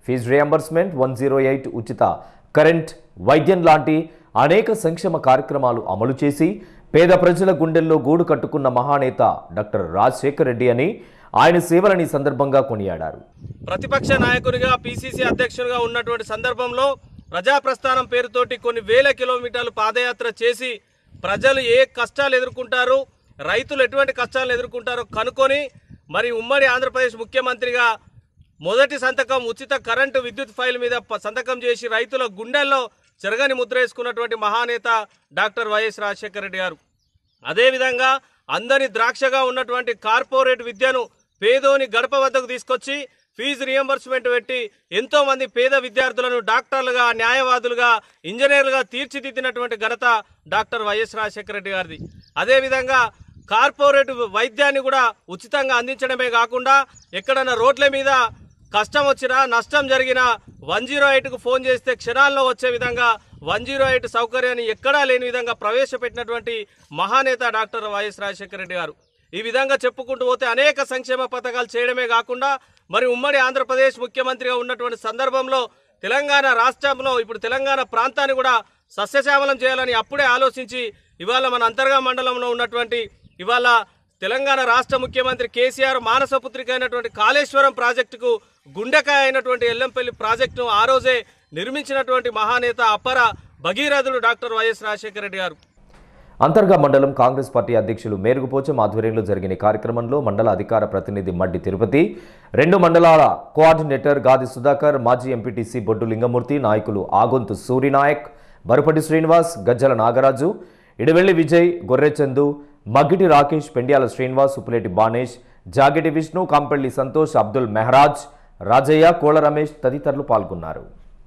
Speaker 1: fee reimbursement one zero eight ఉచిత కరెంట్ వైద్యం లాంటి అనేక సంక్షేమ కార్యక్రమాలు అమలు చేసి పేద ప్రజల గుండెల్లో గూడు కట్టుకున్న మహానేత డాక్టర్ రాజశేఖర్ రెడ్డి అని ఆయన సేవలని ఈ సందర్భంగా కొనియాడారు
Speaker 13: ప్రతిపక్ష నాయకునిగా పిసిసి అధ్యక్షునిగా ఉన్నటువంటి సందర్భంలో ప్రజాప్రస్థానం పేరుతోటి కొన్ని వేల కిలోమీటర్లు పాదయాత్ర చేసి ప్రజలు ఏ కష్టాలు ఎదుర్కొంటారు రైతులు ఎటువంటి కష్టాలు ఎదుర్కొంటారో కనుక్కొని మరి ఉమ్మడి ఆంధ్రప్రదేశ్ ముఖ్యమంత్రిగా మొదటి సంతకం ఉచిత కరెంటు విద్యుత్ ఫైల్ మీద ప- సంతకం చేసి రైతుల గుండెల్లో చెరగని ముద్ర వేసుకున్నటువంటి మహానేత డాక్టర్ వైఎస్ రాజశేఖర రెడ్డి గారు అదేవిధంగా అందరి ద్రాక్షగా ఉన్నటువంటి కార్పొరేట్ విద్యను పేదోని గడప వద్దకు తీసుకొచ్చి ఫీజు రియంబర్స్మెంట్ పెట్టి ఎంతో మంది పేద విద్యార్థులను డాక్టర్లుగా న్యాయవాదులుగా ఇంజనీర్లుగా తీర్చిదిద్దినటువంటి ఘనత డాక్టర్ వైఎస్ రాజశేఖర రెడ్డి గారిది అదేవిధంగా కార్పొరేట్ వైద్యాన్ని కూడా ఉచితంగా అందించడమే కాకుండా ఎక్కడన్నా రోడ్ల మీద కష్టం వచ్చినా నష్టం జరిగినా వన్ జీరో ఎయిట్కు ఫోన్ చేస్తే క్షణాల్లో వచ్చే విధంగా వన్ జీరో ఎయిట్ సౌకర్యాన్ని ఎక్కడా లేని విధంగా ప్రవేశపెట్టినటువంటి మహానేత డాక్టర్ వైఎస్ రాజశేఖర రెడ్డి గారు ఈ విధంగా చెప్పుకుంటూ పోతే అనేక సంక్షేమ పథకాలు చేయడమే కాకుండా మరి ఉమ్మడి ఆంధ్రప్రదేశ్ ముఖ్యమంత్రిగా ఉన్నటువంటి సందర్భంలో తెలంగాణ రాష్ట్రంలో ఇప్పుడు తెలంగాణ ప్రాంతాన్ని కూడా సస్యశ్యామలం చేయాలని అప్పుడే ఆలోచించి ఇవాళ మన అంతర్గా మండలంలో ఉన్నటువంటి ఇవాళ తెలంగాణ రాష్ట్ర ముఖ్యమంత్రి కేసీఆర్ మానసపుత్రిక అయినటువంటి కాళేశ్వరం ప్రాజెక్టుకు గుండెకాయ అయినటువంటి ఎల్లంపల్లి ప్రాజెక్టును ఆ రోజే నిర్మించినటువంటి మహానేత అపర భగీరథుడు డాక్టర్ వైఎస్ రాజశేఖర రెడ్డి గారు
Speaker 1: అంతర్గా మండలం కాంగ్రెస్ పార్టీ అధ్యక్షులు మేరుగుపోచం ఆధ్వర్యంలో జరిగిన ఈ కార్యక్రమంలో మండల అధికార ప్రతినిధి మడ్డి తిరుపతి రెండు మండలాల కోఆర్డినేటర్ గాది సుధాకర్ మాజీ ఎంపీటీసీ బొడ్డు లింగమూర్తి నాయకులు ఆగొంతు సూరినాయక్ బరుపటి శ్రీనివాస్ గజ్జల నాగరాజు ఇడవెల్లి విజయ్ గొర్రెచందు మగ్గిటి రాకేష్ పెండ్యాల శ్రీనివాస్ ఉప్పులేటి బానేష్ జాగిటి విష్ణు కాంపల్లి సంతోష్ అబ్దుల్ మెహరాజ్ రాజయ్య కోళ రమేష్ తదితరులు పాల్గొన్నారు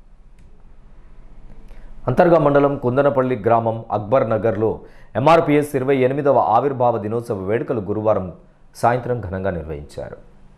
Speaker 1: అంతర్గా మండలం కుందనపల్లి గ్రామం అక్బర్ నగర్లో ఎంఆర్పిఎస్ ఇరవై ఎనిమిదవ ఆవిర్భావ దినోత్సవ వేడుకలు గురువారం సాయంత్రం ఘనంగా నిర్వహించారు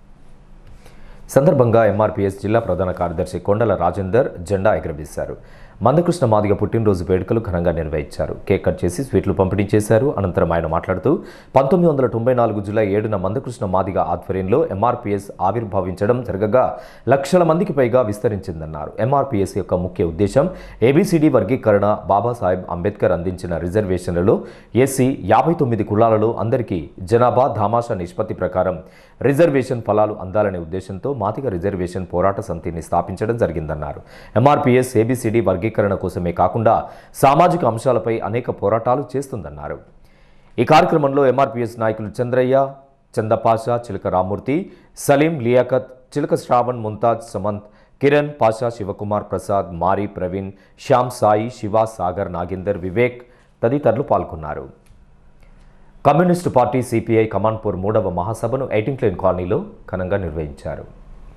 Speaker 1: సందర్భంగా ఎంఆర్పిఎస్ జిల్లా ప్రధాన కార్యదర్శి కొండల రాజేందర్ జెండా ఎగురవేశారు మందకృష్ణ మాదిగ పుట్టినరోజు వేడుకలు ఘనంగా నిర్వహించారు కేక్ కట్ చేసి స్వీట్లు పంపిణీ చేశారు అనంతరం ఆయన మాట్లాడుతూ పంతొమ్మిది వందల తొంభై నాలుగు జూలై ఏడున మందకృష్ణ మాదిగ ఆధ్వర్యంలో ఎంఆర్పిఎస్ ఆవిర్భవించడం జరగగా లక్షల మందికి పైగా విస్తరించిందన్నారు ఎంఆర్పిఎస్ యొక్క ముఖ్య ఉద్దేశం ఏబిసిడి వర్గీకరణ బాబాసాహెబ్ అంబేద్కర్ అందించిన రిజర్వేషన్లలో ఎస్సీ యాభై తొమ్మిది కులాలలో అందరికీ జనాభా ధామాషా నిష్పత్తి ప్రకారం రిజర్వేషన్ ఫలాలు అందాలనే ఉద్దేశంతో మాదిగ రిజర్వేషన్ పోరాట సమితిని స్థాపించడం జరిగిందన్నారు ఎంఆర్పిఎస్ ఏబిసిడి వర్గీకరణ కోసమే కాకుండా సామాజిక అంశాలపై అనేక పోరాటాలు చేస్తుందన్నారు ఈ కార్యక్రమంలో ఎంఆర్పిఎస్ నాయకులు చంద్రయ్య చందపాషా చిలక రామ్మూర్తి సలీం లియాకత్ చిలక శ్రావణ్ ముంతాజ్ సమంత్ కిరణ్ పాషా శివకుమార్ ప్రసాద్ మారి ప్రవీణ్ శ్యామ్ సాయి శివ సాగర్ నాగేందర్ వివేక్ తదితరులు పాల్గొన్నారు కమ్యూనిస్టు పార్టీ సిపిఐ కమాన్పూర్ మూడవ మహాసభను ఎయిటింగ్లైన్ కాలనీలో ఘనంగా నిర్వహించారు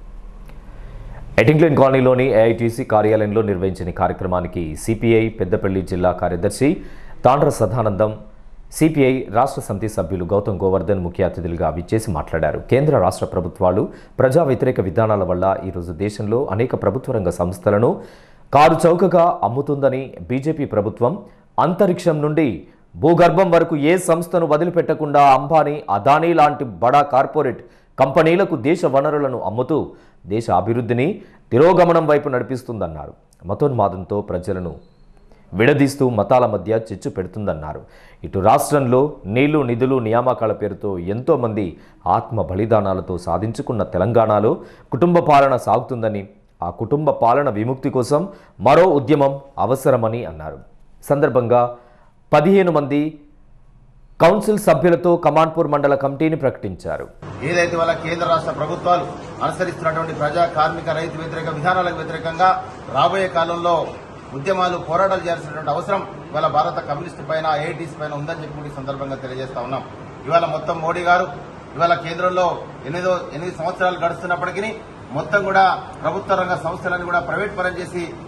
Speaker 1: ఎటింగ్లైన్ కాలనీలోని ఏఐటీసీ కార్యాలయంలో నిర్వహించిన ఈ కార్యక్రమానికి సిపిఐ పెద్దపల్లి జిల్లా కార్యదర్శి తాండ్ర సదానందం సిపిఐ రాష్ట్ర సమితి సభ్యులు గౌతమ్ గోవర్ధన్ ముఖ్య అతిథులుగా విచ్చేసి మాట్లాడారు కేంద్ర రాష్ట్ర ప్రభుత్వాలు ప్రజా వ్యతిరేక విధానాల వల్ల ఈరోజు దేశంలో అనేక ప్రభుత్వ రంగ సంస్థలను కారు చౌకగా అమ్ముతుందని బీజేపీ ప్రభుత్వం అంతరిక్షం నుండి భూగర్భం వరకు ఏ సంస్థను వదిలిపెట్టకుండా అంబానీ అదానీ లాంటి బడా కార్పొరేట్ కంపెనీలకు దేశ వనరులను అమ్ముతూ దేశ అభివృద్ధిని తిరోగమనం వైపు నడిపిస్తుందన్నారు మతోన్మాదంతో ప్రజలను విడదీస్తూ మతాల మధ్య చిచ్చు పెడుతుందన్నారు ఇటు రాష్ట్రంలో నీళ్లు నిధులు నియామకాల పేరుతో ఎంతోమంది ఆత్మ బలిదానాలతో సాధించుకున్న తెలంగాణలో కుటుంబ పాలన సాగుతుందని ఆ కుటుంబ పాలన విముక్తి కోసం మరో ఉద్యమం అవసరమని అన్నారు సందర్భంగా పదిహేను మంది కౌన్సిల్ సభ్యులతో కమాన్పూర్ మండల కమిటీని ప్రకటించారు
Speaker 14: ఏదైతే వాళ్ళ కేంద్ర రాష్ట్ర ప్రభుత్వాలు అనుసరిస్తున్నటువంటి ప్రజా కార్మిక రైతు వ్యతిరేక విధానాలకు వ్యతిరేకంగా రాబోయే కాలంలో ఉద్యమాలు పోరాటాలు చేయాల్సినటువంటి అవసరం ఇవాళ భారత కమ్యూనిస్టు పైన ఏఐటీసీ పైన ఉందని చెప్పి కూడా ఈ సందర్భంగా తెలియజేస్తా ఉన్నాం ఇవాళ మొత్తం మోడీ గారు ఇవాళ కేంద్రంలో ఎనిమిదో ఎనిమిది సంవత్సరాలు గడుస్తున్నప్పటికీ మొత్తం కూడా ప్రభుత్వ రంగ సంస్థలను కూడా ప్రైవేట్ పరం చేసి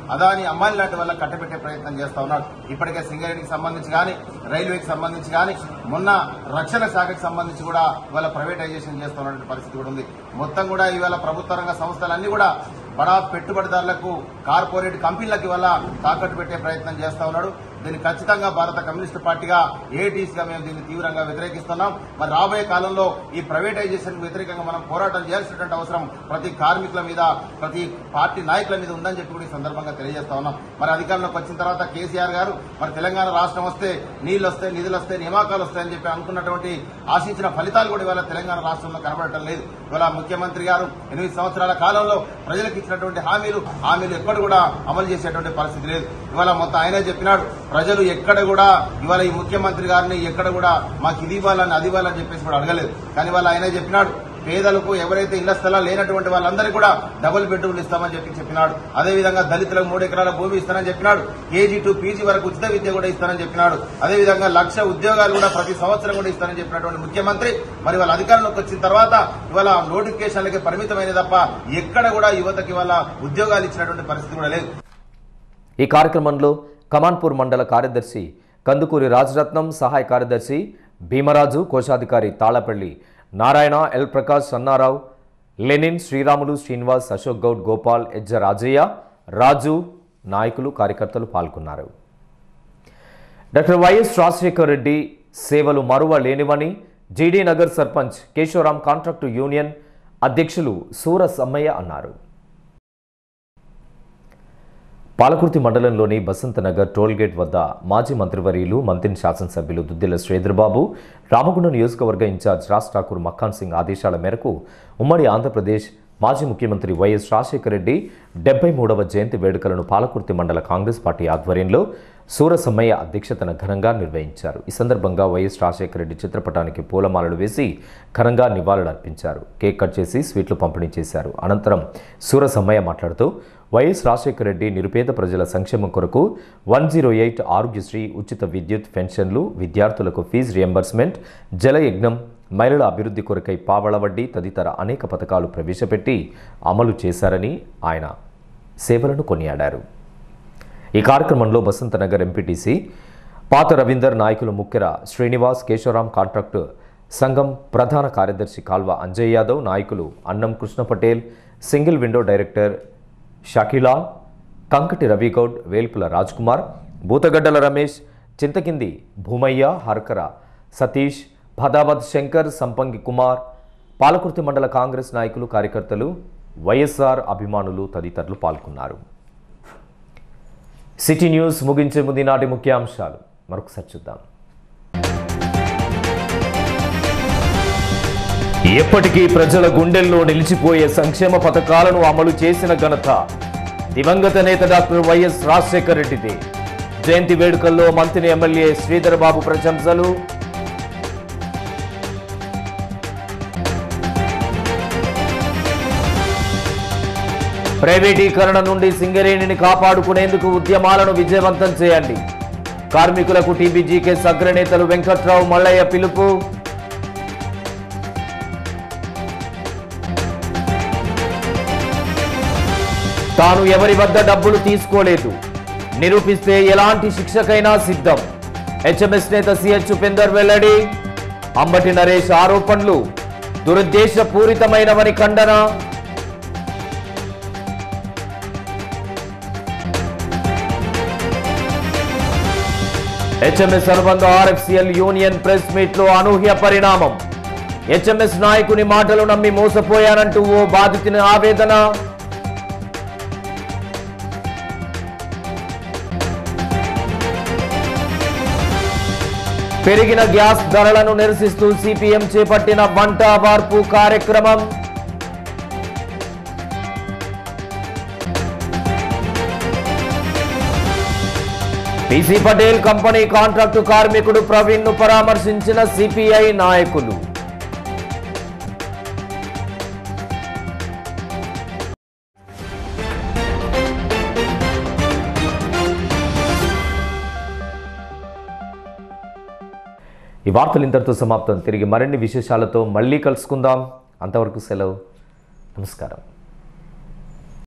Speaker 14: అదాని అమ్మాయిల లాంటి వల్ల కట్టబెట్టే ప్రయత్నం చేస్తా ఉన్నాడు ఇప్పటికే సింగరేణికి సంబంధించి కానీ రైల్వేకి సంబంధించి కానీ మొన్న రక్షణ శాఖకి సంబంధించి కూడా ఇవాళ ప్రైవేటైజేషన్ చేస్తున్నటువంటి పరిస్థితి కూడా ఉంది మొత్తం కూడా ఇవాళ ప్రభుత్వ రంగ సంస్థలన్నీ కూడా బడా పెట్టుబడిదారులకు కార్పొరేట్ కంపెనీలకు ఇవాళ తాకట్టు పెట్టే ప్రయత్నం చేస్తా ఉన్నాడు దీన్ని ఖచ్చితంగా భారత కమ్యూనిస్టు పార్టీగా ఏటీసీగా మేము దీన్ని తీవ్రంగా వ్యతిరేకిస్తున్నాం మరి రాబోయే కాలంలో ఈ ప్రైవేటైజేషన్ వ్యతిరేకంగా మనం పోరాటం చేయాల్సినటువంటి అవసరం ప్రతి కార్మికుల మీద ప్రతి పార్టీ నాయకుల మీద ఉందని చెప్పి కూడా ఈ సందర్భంగా తెలియజేస్తా ఉన్నాం మరి అధికారంలోకి వచ్చిన తర్వాత కేసీఆర్ గారు మరి తెలంగాణ రాష్ట్రం వస్తే నీళ్లు వస్తాయి నిధులు వస్తాయి నియామకాలు వస్తాయని చెప్పి అనుకున్నటువంటి ఆశించిన ఫలితాలు కూడా ఇవాళ తెలంగాణ రాష్ట్రంలో కనబడటం లేదు ఇవాళ ముఖ్యమంత్రి గారు ఎనిమిది సంవత్సరాల కాలంలో ప్రజలకు ఇచ్చినటువంటి హామీలు హామీలు ఎక్కడ కూడా అమలు చేసేటువంటి పరిస్థితి లేదు ఇవాళ మొత్తం ఆయనే చెప్పినాడు ప్రజలు ఎక్కడ కూడా ఇవాళ ఈ ముఖ్యమంత్రి గారిని ఎక్కడ కూడా మాకు ఇది ఇవ్వాలని అది ఇవ్వాలని చెప్పేసి కూడా అడగలేదు కానీ వాళ్ళ ఆయనే చెప్పినాడు పేదలకు ఎవరైతే ఇళ్ల స్థలాలు లేనటువంటి వాళ్ళందరికీ కూడా డబుల్ బెడ్రూమ్లు ఇస్తామని చెప్పి చెప్పినాడు అదేవిధంగా దళితులకు మూడు ఎకరాల భూమి ఇస్తానని చెప్పినాడు కేజీ టు పీజీ వరకు ఉచిత విద్య కూడా ఇస్తానని చెప్పినాడు అదేవిధంగా లక్ష ఉద్యోగాలు కూడా ప్రతి సంవత్సరం కూడా ఇస్తానని చెప్పినటువంటి ముఖ్యమంత్రి మరి వాళ్ళ అధికారంలోకి వచ్చిన తర్వాత ఇవాళ నోటిఫికేషన్లకి పరిమితమైన తప్ప ఎక్కడ కూడా యువతకి ఇవాళ ఉద్యోగాలు ఇచ్చినటువంటి పరిస్థితి కూడా లేదు
Speaker 1: ఈ కార్యక్రమంలో కమాన్పూర్ మండల కార్యదర్శి కందుకూరి రాజరత్నం సహాయ కార్యదర్శి భీమరాజు కోశాధికారి తాళపల్లి నారాయణ ఎల్ ప్రకాష్ సన్నారావు లెనిన్ శ్రీరాములు శ్రీనివాస్ అశోక్ గౌడ్ గోపాల్ ఎజ్జ రాజయ్య రాజు నాయకులు కార్యకర్తలు పాల్గొన్నారు డాక్టర్ వైఎస్ రాజశేఖర్ రెడ్డి సేవలు మరువ లేనివని GD Nagar sarpanch Keshavaram contract union అధ్యక్షులు సూర సమ్మయ్య అన్నారు పాలకుర్తి మండలంలోని బసంత నగర్ టోల్గేట్ వద్ద మాజీ మంత్రివర్యులు మంత్రి శాసనసభ్యులు దుద్దిల శ్రీధర్బాబు రామగుండం నియోజకవర్గ ఇన్ఛార్జ్ రాజ్ ఠాకూర్ మక్కాన్ సింగ్ ఆదేశాల మేరకు ఉమ్మడి ఆంధ్రప్రదేశ్ మాజీ ముఖ్యమంత్రి వైఎస్ రాజశేఖర రెడ్డి డెబ్బై మూడవ జయంతి వేడుకలను పాలకుర్తి మండల కాంగ్రెస్ పార్టీ ఆధ్వర్యంలో సూరసమ్మయ్య అధ్యక్షతన ఘనంగా నిర్వహించారు ఈ సందర్భంగా వైఎస్ రాజశేఖర రెడ్డి చిత్రపటానికి పూలమాలలు వేసి ఘనంగా నివాళులర్పించారు కేక్ కట్ చేసి స్వీట్లు పంపిణీ చేశారు అనంతరం సూరసమ్మయ్య మాట్లాడుతూ వైఎస్ రాజశేఖర రెడ్డి నిరుపేద ప్రజల సంక్షేమం కొరకు వన్ జీరో ఎయిట్ ఆరోగ్యశ్రీ ఉచిత విద్యుత్ పెన్షన్లు విద్యార్థులకు ఫీజు రియంబర్స్మెంట్ జలయజ్ఞం మహిళల అభివృద్ధి కొరకై పావళ వడ్డీ తదితర అనేక పథకాలు ప్రవేశపెట్టి అమలు చేశారని ఆయన సేవలను కొనియాడారు ఈ కార్యక్రమంలో బసంతనగర్ ఎంపీటీసీ పాత రవీందర్ నాయకులు ముఖ్యర శ్రీనివాస్ కేశవరాం కాంట్రాక్టు సంఘం ప్రధాన కార్యదర్శి కాల్వ అంజయ్ యాదవ్ నాయకులు Annam Krishna Patel single window director Shakilal Kankati Ravi Goud Velpula Rajkumar Bhuthagaddala Ramesh Chintakindi Bhumayya Harkara Satish Bhadavath Shankar Sampangi Kumar Palakurthi మండల కాంగ్రెస్ నాయకులు కార్యకర్తలు వైఎస్ఆర్ అభిమానులు తదితరులు పాల్గొన్నారు సిటీ న్యూస్ ముగించే ముందు నాటి ముఖ్యాంశాలు మరొకసారి చూద్దాం ఎప్పటికీ ప్రజల గుండెల్లో నిలిచిపోయే సంక్షేమ పథకాలను అమలు చేసిన ఘనత దివంగత నేత డాక్టర్ వైఎస్ రాజశేఖర రెడ్డిది జయంతి వేడుకల్లో మంత్రి ఎమ్మెల్యే శ్రీధర్ బాబు ప్రశంసలు ప్రైవేటీకరణ నుండి సింగరేణిని కాపాడుకునేందుకు ఉద్యమాలను విజయవంతం చేయండి కార్మికులకు టీబీజీకేఎస్ అగ్రనేతలు వెంకట్రావు మల్లయ్య పిలుపు తాను ఎవరి వద్ద డబ్బులు తీసుకోలేదు నిరూపిస్తే ఎలాంటి శిక్షకైనా సిద్ధం హెచ్ఎంఎస్ నేత సిహెచ్ ఉపేందర్ వెల్లడి అంబటి నరేష్ ఆరోపణలు దురుద్దేశపూరితమైనవని ఖండన హెచ్ఎంఎస్ అనుబంధ ఆర్ఎఫ్సిఎల్ యూనియన్ ప్రెస్ మీట్ లో అనూహ్య పరిణామం హెచ్ఎంఎస్ నాయకుని మాటలు నమ్మి మోసపోయానంటూ ఓ బాధితుని ఆవేదన పెరిగిన గ్యాస్ ధరలను నిరసిస్తూ సిపిఎం చేపట్టిన వంట వార్పు కార్యక్రమం పిసి పటేల్ కంపెనీ కాంట్రాక్టు కార్మికుడు ప్రవీణ్ ను పరామర్శించిన సిపిఐ నాయకులు ఈ వార్తలు ఇంతటితో సమాప్తం తిరిగి మరిన్ని విశేషాలతో మళ్ళీ కలుసుకుందాం అంతవరకు సెలవు నమస్కారం